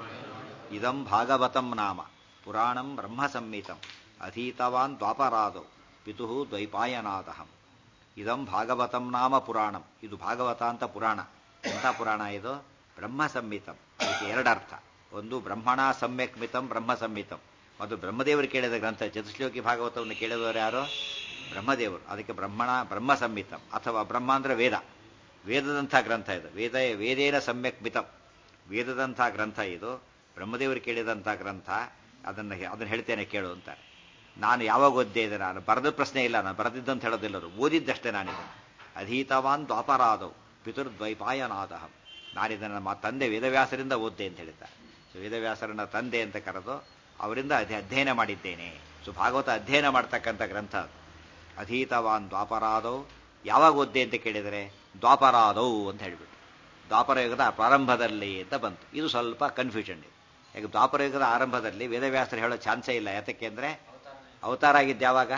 A: ಇದಂ ಭಾಗವತಂ ನಾಮ ಪುರಾಣಂ ಬ್ರಹ್ಮ ಸಂಹಿತಂ ಅಧೀತವಾನ್ ದ್ವಾಪರಾದೌ ಪಿತು ದ್ವೈಪಾಯನಾದಹಂ ಇದಂ ಭಾಗವತಂ ನಾಮ ಪುರಾಣಂ ಇದು ಭಾಗವತ ಅಂತ ಪುರಾಣ ಎಂಥ ಪುರಾಣ ಇದು ಬ್ರಹ್ಮ ಸಂಹಿತಂ ಅದಕ್ಕೆ ಎರಡರ್ಥ ಒಂದು ಬ್ರಹ್ಮಣ ಸಮ್ಯಕ್ ಮಿತಂ ಬ್ರಹ್ಮ ಸಂಹಿತಂ ಮತ್ತು ಬ್ರಹ್ಮದೇವರು ಕೇಳಿದ ಗ್ರಂಥ ಚತುಶ್ಲೋಕಿ ಭಾಗವತವನ್ನು ಕೇಳಿದವರು ಯಾರು ಬ್ರಹ್ಮದೇವರು ಅದಕ್ಕೆ ಬ್ರಹ್ಮಣ ಬ್ರಹ್ಮ ಸಂಹಿತಂ ಅಥವಾ ಬ್ರಹ್ಮ ಅಂದ್ರೆ ವೇದ ವೇದದಂಥ ಗ್ರಂಥ ಇದು ವೇದ ವೇದೇನ ಸಮ್ಯಕ್ ಮಿತಂ ವೇದದಂಥ ಗ್ರಂಥ ಇದು ಬ್ರಹ್ಮದೇವರು ಕೇಳಿದಂಥ ಗ್ರಂಥ ಅದನ್ನು ಅದನ್ನು ಹೇಳ್ತೇನೆ ಕೇಳು ಅಂತಾರೆ ನಾನು ಯಾವಾಗ ಓದ್ದೆ ಇದೆ ನಾನು ಬರೆದ ಪ್ರಶ್ನೆ ಇಲ್ಲ ನಾನು ಬರೆದಿದ್ದಂತ ಹೇಳೋದಿಲ್ಲರು ಓದಿದ್ದಷ್ಟೇ ನಾನಿದೆ ಅಧೀತವಾನ್ ದ್ವಾಪರಾದವು ಪಿತುರ್ದ್ವೈಪಾಯನಾದಹಂ ನಾನಿದನ್ನು ನಮ್ಮ ತಂದೆ ವೇದವ್ಯಾಸರಿಂದ ಓದ್ದೆ ಅಂತ ಹೇಳಿದ್ದಾರೆ ಸೊ ವೇದವ್ಯಾಸರನ್ನ ತಂದೆ ಅಂತ ಕರೆದು ಅವರಿಂದ ಅದೇ ಅಧ್ಯಯನ ಮಾಡಿದ್ದೇನೆ ಸೊ ಭಾಗವತ ಅಧ್ಯಯನ ಮಾಡ್ತಕ್ಕಂಥ ಗ್ರಂಥ ಅದು ಅಧೀತವಾನ್ ದ್ವಾಪರಾದವು ಯಾವಾಗ ಓದ್ದೆ ಅಂತ ಕೇಳಿದರೆ ದ್ವಾಪರಾದವು ಅಂತ ಹೇಳಿಬಿಟ್ಟು ದ್ವಾಪರ ಯುಗದ ಪ್ರಾರಂಭದಲ್ಲಿ ಅಂತ ಬಂತು ಇದು ಸ್ವಲ್ಪ ಕನ್ಫ್ಯೂಷನ್ ಇದೆ ಯಾಕೆ ದ್ವಾಪರ ಯುಗದ ಆರಂಭದಲ್ಲಿ ವೇದವ್ಯಾಸರು ಹೇಳೋ ಚಾನ್ಸೇ ಇಲ್ಲ ಯಾತಕ್ಕೆ ಅಂದರೆ ಅವತಾರ ಆಗಿದ್ದು ಯಾವಾಗ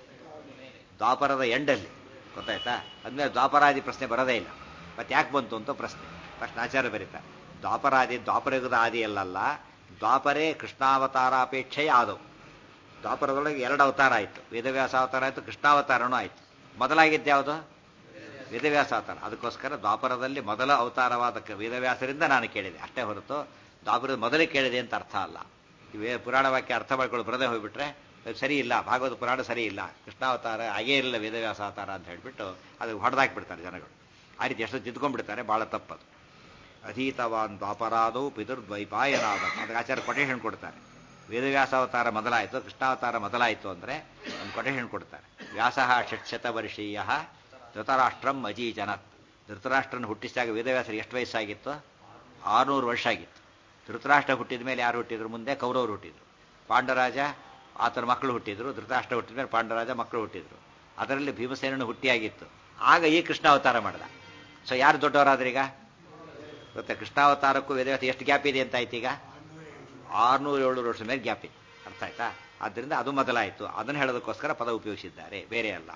A: ದ್ವಾಪರದ ಎಂಡಲ್ಲಿ ಗೊತ್ತಾಯ್ತಾ ಅಂದಮೇಲೆ ದ್ವಾಪರಾದಿ ಪ್ರಶ್ನೆ ಬರೋದೇ ಇಲ್ಲ ಮತ್ತೆ ಯಾಕೆ ಬಂತು ಅಂತ ಪ್ರಶ್ನೆ ತಕ್ಷಣ ಆಚಾರ ಬರೀತಾರೆ ದ್ವಾಪರಾದಿ ದ್ವಾಪರಯುಗದ ಆದಿ ಅಲ್ಲಲ್ಲ ದ್ವಾಪರೇ ಕೃಷ್ಣಾವತಾರಾಪೇಕ್ಷೆಯೇ ಆದವು ದ್ವಾಪರದೊಳಗೆ ಎರಡು ಅವತಾರ ಆಯಿತು ವೇದವ್ಯಾಸ ಅವತಾರ ಆಯಿತು ಕೃಷ್ಣಾವತಾರನೂ ಆಯಿತು ಮೊದಲಾಗಿದ್ದು ಯಾವುದು ವೇದವ್ಯಾಸ ಅವತಾರ ಅದಕ್ಕೋಸ್ಕರ ದ್ವಾಪರದಲ್ಲಿ ಮೊದಲ ಅವತಾರವಾದ ಕ- ವೇದವ್ಯಾಸರಿಂದ ನಾನು ಕೇಳಿದೆ ಅಷ್ಟೇ ಹೊರತು ದ್ವಾಪರದ ಮೊದಲೇ ಕೇಳಿದೆ ಅಂತ ಅರ್ಥ ಅಲ್ಲ ಈ ವೇ ಪುರಾಣ ವಾಕ್ಯ ಅರ್ಥ ಮಾಡ್ಕೊಂಡು ಬರದೇ ಹೋಗ್ಬಿಟ್ರೆ ಅದು ಸರಿ ಇಲ್ಲ ಭಾಗವತ ಪುರಾಣ ಸರಿ ಇಲ್ಲ ಕೃಷ್ಣಾವತಾರ ಹಾಗೇ ಇರಲಿಲ್ಲ ವೇದವ್ಯಾಸ ಅವತಾರ ಅಂತ ಹೇಳ್ಬಿಟ್ಟು ಅದು ಹೊಡೆದಾಕ್ಬಿಡ್ತಾರೆ ಜನಗಳು ಆ ರೀತಿ ಎಷ್ಟು ತಿದ್ಕೊಂಡ್ಬಿಡ್ತಾರೆ ಭಾಳ ತಪ್ಪದು ಅಧೀತವಾನ್ ದ್ವಾಪರಾದವು ಪಿತುರ್ದ್ವೈಪಾಯನಾದ ಅದಕ್ಕೆ ಆಚಾರ್ಯ ಕೊಟೇಶನ್ ಕೊಡ್ತಾರೆ ವೇದವ್ಯಾಸ ಅವತಾರ ಮೊದಲಾಯಿತು ಕೃಷ್ಣಾವತಾರ ಮೊದಲಾಯಿತು ಅಂದರೆ ಒಂದು ಕೊಟೇಶನ್ ಕೊಡ್ತಾರೆ ವ್ಯಾಸ ಷಟ್ಶತ ವರ್ಷೀಯ ಧೃತರಾಷ್ಟ್ರಂ ಅಜೀಜನತ್ ಧೃತರಾಷ್ಟ್ರನ ಹುಟ್ಟಿಸಿದಾಗ ವೇದವ್ಯಾಸರಿಗೆ ಎಷ್ಟು ವಯಸ್ಸಾಗಿತ್ತು ಆರುನೂರು ವರ್ಷ ಆಗಿತ್ತು ಧೃತರಾಷ್ಟ್ರ ಹುಟ್ಟಿದ ಮೇಲೆ ಯಾರು ಹುಟ್ಟಿದ್ರು ಮುಂದೆ ಕೌರವರು ಹುಟ್ಟಿದ್ರು ಪಾಂಡರಾಜ ಆತನ ಮಕ್ಕಳು ಹುಟ್ಟಿದ್ರು ಧೃತರಾಷ್ಟ್ರ ಹುಟ್ಟಿದ ಮೇಲೆ ಪಾಂಡರಾಜ ಮಕ್ಕಳು ಹುಟ್ಟಿದ್ರು ಅದರಲ್ಲಿ ಭೀಮಸೇನನು ಹುಟ್ಟಿಯಾಗಿತ್ತು ಆಗ ಈ ಕೃಷ್ಣ ಅವತಾರ ಮಾಡ್ದ ಸೊ ಯಾರು ದೊಡ್ಡವರಾದ್ರೀಗ ಗೊತ್ತಾ ಕೃಷ್ಣಾವತಾರಕ್ಕೂ ವೇದವ್ಯಾಸ ಎಷ್ಟು ಗ್ಯಾಪ್ ಇದೆ ಅಂತ ಆಯ್ತು ಈಗ ಆರ್ನೂರು ಏಳ್ನೂರು ವರ್ಷದ ಮೇಲೆ ಗ್ಯಾಪ್ ಇದೆ ಅರ್ಥ ಆಯ್ತಾ ಆದ್ದರಿಂದ ಅದು ಮೊದಲಾಯಿತು ಅದನ್ನು ಹೇಳೋದಕ್ಕೋಸ್ಕರ ಪದ ಉಪಯೋಗಿಸಿದ್ದಾರೆ ಬೇರೆ ಅಲ್ಲ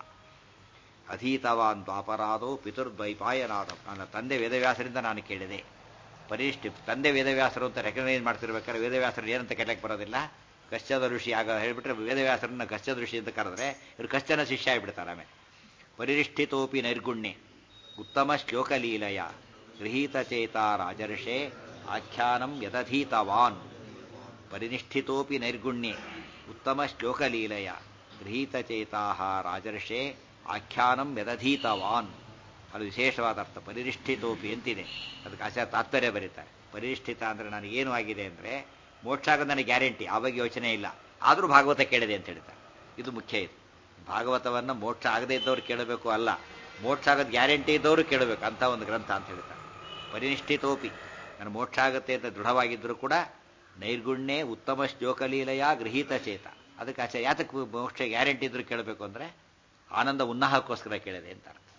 A: ಅಧೀತವಾನ್ ದ್ವಾಪರಾದೋ ಪಿತುರ್ದ್ವೈಪಾಯನಾದ ನನ್ನ ತಂದೆ ವೇದವ್ಯಾಸರಿಂದ ನಾನು ಕೇಳಿದೆ ಪರಿಷ್ಠಿ ತಂದೆ ವೇದವ್ಯಾಸರು ಅಂತ ರೆಕಗ್ನೈಸ್ ಮಾಡ್ತಿರ್ಬೇಕಾದ್ರೆ ವೇದವ್ಯಾಸರು ಏನಂತ ಕರೆಯಕ್ಕೆ ಬರೋದಿಲ್ಲ ಕಶ್ಚದ ಋಷಿ ಆಗ ಹೇಳ್ಬಿಟ್ರೆ ವೇದವ್ಯಾಸರನ್ನ ಕಶ್ಚದ ಋಷಿ ಅಂತ ಕರೆದ್ರೆ ಇವರು ಕಶ್ಚನ ಶಿಷ್ಯ ಆಗಿಬಿಡ್ತಾರೆ ಆಮೇಲೆ ಪರಿನಿಷ್ಠಿತೋಪಿ ನೈರ್ಗುಣ್ಯೆ ಉತ್ತಮ ಶ್ಲೋಕಲೀಲಯ ಗೃಹೀತಚೇತ ರಾಜರ್ಷೆ ಆಖ್ಯಾನಂ ಯದಧೀತವಾನ್ ಪರಿನಿಷ್ಠಿತೋಪಿ ನೈರ್ಗುಣ್ಯೆ ಉತ್ತಮ ಶ್ಲೋಕಲೀಲಯ ಗೃಹೀತಚೇತಾ ರಾಜರ್ಷೆ ಆಖ್ಯಾನಂ ಯದಧೀತವಾನ್ ಅದು ವಿಶೇಷವಾದ ಅರ್ಥ ಪರಿನಿಷ್ಠಿತೋಪಿ ಅಂತಿದೆ ಅದಕ್ಕೆ ಆಚಾರ ತಾತ್ಪರ್ಯ ಬರೀತಾರೆ ಪರಿನಿಷ್ಠಿತ ಅಂದರೆ ನನಗೆ ಏನು ಆಗಿದೆ ಅಂದರೆ ಮೋಕ್ಷ ಆಗೋದು ನನಗೆ ಗ್ಯಾರಂಟಿ ಆವಾಗ ಯೋಚನೆ ಇಲ್ಲ ಆದರೂ ಭಾಗವತ ಕೇಳಿದೆ ಅಂತ ಹೇಳ್ತಾರೆ ಇದು ಮುಖ್ಯ ಇದು ಭಾಗವತವನ್ನು ಮೋಕ್ಷ ಆಗದೇ ಇದ್ದವ್ರು ಕೇಳಬೇಕು ಅಲ್ಲ ಮೋಕ್ಷ ಆಗೋದು ಗ್ಯಾರಂಟಿ ಇದ್ದವರು ಕೇಳಬೇಕು ಅಂತ ಒಂದು ಗ್ರಂಥ ಅಂತ ಹೇಳ್ತಾರೆ ಪರಿನಿಷ್ಠಿತೋಪಿ ನಾನು ಮೋಕ್ಷ ಆಗುತ್ತೆ ಅಂತ ದೃಢವಾಗಿದ್ದರೂ ಕೂಡ ನೈರ್ಗುಣ್ಯೇ ಉತ್ತಮ ಶ್ಲೋಕಲೀಲೆಯ ಗೃಹೀತ ಚೇತ ಅದಕ್ಕೆ ಆಚೆ ಯಾತಕ್ಕೆ ಮೋಕ್ಷ ಗ್ಯಾರಂಟಿ ಇದ್ರೂ ಕೇಳಬೇಕು ಅಂದರೆ ಆನಂದ ಉನ್ನಾಹಕ್ಕೋಸ್ಕರ ಕೇಳಿದೆ ಅಂತ ಅರ್ಥ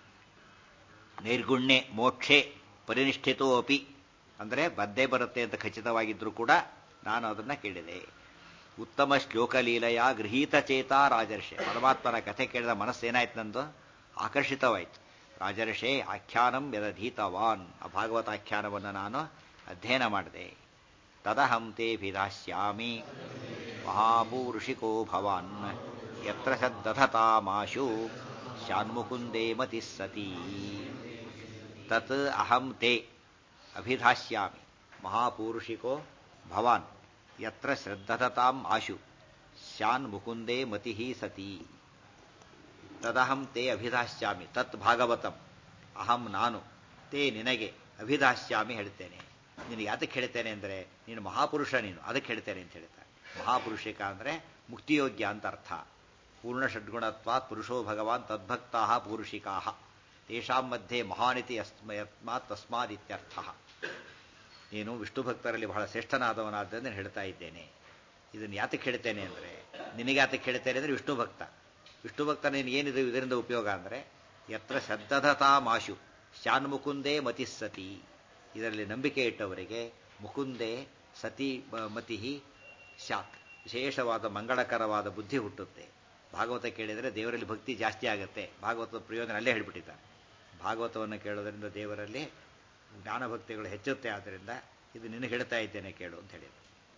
A: ನೈರ್ಗುಣ್ಯೆ ಮೋಕ್ಷೆ ಪರಿನಿಷ್ಠಿತೋ ಅಪಿ ಅಂದರೆ ಬದ್ದೇ ಬರುತ್ತೆ ಅಂತ ಖಚಿತವಾಗಿದ್ದರೂ ಕೂಡ ನಾನು ಅದನ್ನು ಕೇಳಿದೆ ಉತ್ತಮ ಶ್ಲೋಕಲೀಲೆಯ ಗೃಹೀತ ಚೇತ ರಾಜರ್ಷೆ ಪರಮಾತ್ಮನ ಕಥೆ ಕೇಳಿದ ಮನಸ್ಸೇನಾಯ್ತು ನಂದು ಆಕರ್ಷಿತವಾಯಿತು ರಾಜರ್ಷೆ ಆಖ್ಯಾನಂ ಯದಧೀತವಾನ್ ಆ ಭಾಗವತ ಆಖ್ಯಾನವನ್ನು ನಾನು ಅಧ್ಯಯನ ಮಾಡಿದೆ ತದಹಂ ತೇ ಭಿದಾಸ್ಯಾಮಿ ಮಹಾಪೂರುಷಿಕೋ ಭವಾನ್ ಯತ್ರ ಸದ್ದಧತಾಮಾಶು ಶಾನ್ಮುಕುಂದೇ ಮತಿ ಸತಿ ತತ್ ಅಹಂ ತೇ ಅಭಿಧಾಸ್ಯಾಮಿ ಮಹಾಪೂರುಷಿಕೋ ಭವಾನ್ ಯತ್ರ ಶ್ರದ್ಧತಾಂ ಆಶು ಶಾನ್ ಮುಕುಂದೇ ಮತಿ ಸತಿ ತದಹಂ ತೇ ಅಭಿಧಾಸ್ಯಾಮಿ ತತ್ ಭಾಗವತಂ ಅಹಂ ನಾನು ತೇ ನಿನಗೆ ಅಭಿಧಾಸ್ಯಾಮಿ ಹೇಳ್ತೇನೆ ನಿನಗೆ ಯಾತಕ್ಕೆ ಹೇಳ್ತೇನೆ ಅಂದರೆ ನೀನು ಮಹಾಪುರುಷ ನೀನು ಅದಕ್ಕೆ ಹೇಳ್ತೇನೆ ಅಂತ ಹೇಳ್ತಾರೆ ಮಹಾಪುರುಷಿಕ ಅಂದರೆ ಮುಕ್ತಿಯೋಗ್ಯ ಅಂತ ಅರ್ಥ ಪೂರ್ಣ ಷಡ್ಗುಣತ್ವಾತ್ ಪುರುಷೋ ಭಗವಾನ್ ತದ್ಭಕ್ತಾ ಪೂರುಷಿಕಾ ತೇಷಾಂ ಮಧ್ಯೆ ಮಹಾನಿತಿ ಯಸ್ಮಾತ್ ತಸ್ಮಾದಿತ್ಯರ್ಥ ನೀನು ವಿಷ್ಣು ಭಕ್ತರಲ್ಲಿ ಬಹಳ ಶ್ರೇಷ್ಠನಾದವನಾದ್ದರಿಂದ ಹೇಳ್ತಾ ಇದ್ದೇನೆ ಇದನ್ನು ಯಾತಕ್ಕೆ ಹೇಳ್ತೇನೆ ಅಂದರೆ ನಿನಗೆ ಯಾತಕ್ಕೆ ಹೇಳ್ತೇನೆ ಅಂದರೆ ವಿಷ್ಣು ಭಕ್ತ ವಿಷ್ಣು ಭಕ್ತ ನೀನು ಏನಿದೆ ಇದರಿಂದ ಉಪಯೋಗ ಅಂದರೆ ಯತ್ರ ಶ್ರದ್ಧತಾ ಮಾಶು ಶಾನ್ ಮುಕುಂದೇ ಮತಿಸ್ಸತಿ ಇದರಲ್ಲಿ ನಂಬಿಕೆ ಇಟ್ಟವರಿಗೆ ಮುಕುಂದೇ ಸತಿ ಮತಿ ಶಾತ್ ವಿಶೇಷವಾದ ಮಂಗಳಕರವಾದ ಬುದ್ಧಿ ಹುಟ್ಟುತ್ತೆ ಭಾಗವತ ಕೇಳಿದರೆ ದೇವರಲ್ಲಿ ಭಕ್ತಿ ಜಾಸ್ತಿ ಆಗುತ್ತೆ ಭಾಗವತದ ಪ್ರಯೋಜನ ಅಲ್ಲೇ ಹೇಳ್ಬಿಟ್ಟಿದ್ದಾರೆ ಭಾಗವತವನ್ನು ಕೇಳೋದ್ರಿಂದ ದೇವರಲ್ಲಿ ಜ್ಞಾನಭಕ್ತಿಗಳು ಹೆಚ್ಚುತ್ತೆ ಆದ್ದರಿಂದ ಇದು ನಿನಗೆ ಹೇಳ್ತಾ ಇದ್ದೇನೆ ಕೇಳು ಅಂತ ಹೇಳಿ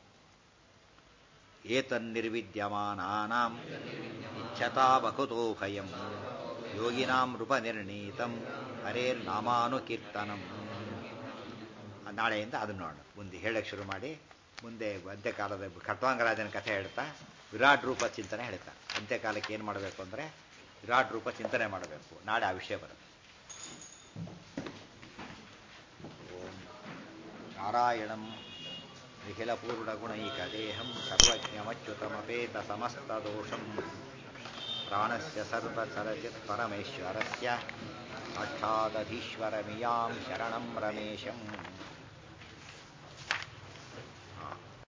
A: ಏತನ್ನಿರ್ವಿದ್ಯಮಾನಾನಾಂ ಇಚ್ಛತಾ ಬಕುತೋ ಭಯಂ ಯೋಗಿನಾಂ ನೃಪ ನಿರ್ಣೀತಂ ಹರೇರ್ನಾಮಾನುಕೀರ್ತನಂ ನಾಳೆಯಿಂದ ಅದನ್ನು ನೋಡೋಣ ಮುಂದೆ ಹೇಳಕ್ಕೆ ಶುರು ಮಾಡಿ ಮುಂದೆ ಅಂತ್ಯಕಾಲದ ಖಟ್ವಾಂಗರಾಜನ ಕಥೆ ಹೇಳ್ತಾ ವಿರಾಟ್ ರೂಪ ಚಿಂತನೆ ಹೇಳ್ತಾ ಅಂತ್ಯಕಾಲಕ್ಕೆ ಏನು ಮಾಡಬೇಕು ಅಂದರೆ ವಿರಾಟ್ ರೂಪ ಚಿಂತನೆ ಮಾಡಬೇಕು ನಾಳೆ ಆ ವಿಷಯ ಬರುತ್ತೆ ಓಂ ನಾರಾಯಣಂ ನಿಖಿಲಪೂರ್ಣಗುಣೈಕದೇಹಂ ಸರ್ವಜ್ಞಮಚ್ಯುತಮಪೇತ ಸಮಸ್ತದೋಷಂ ಪ್ರಾಣಸ್ಯ ಸರ್ವಚರಚಿತ್ ಪರಮೇಶ್ವರಸ್ಯ ಸಾಕ್ಷಾದಧೀಶ್ವರಮಿಯಾಂ ಶರಣಂ ರಮೇಶಂ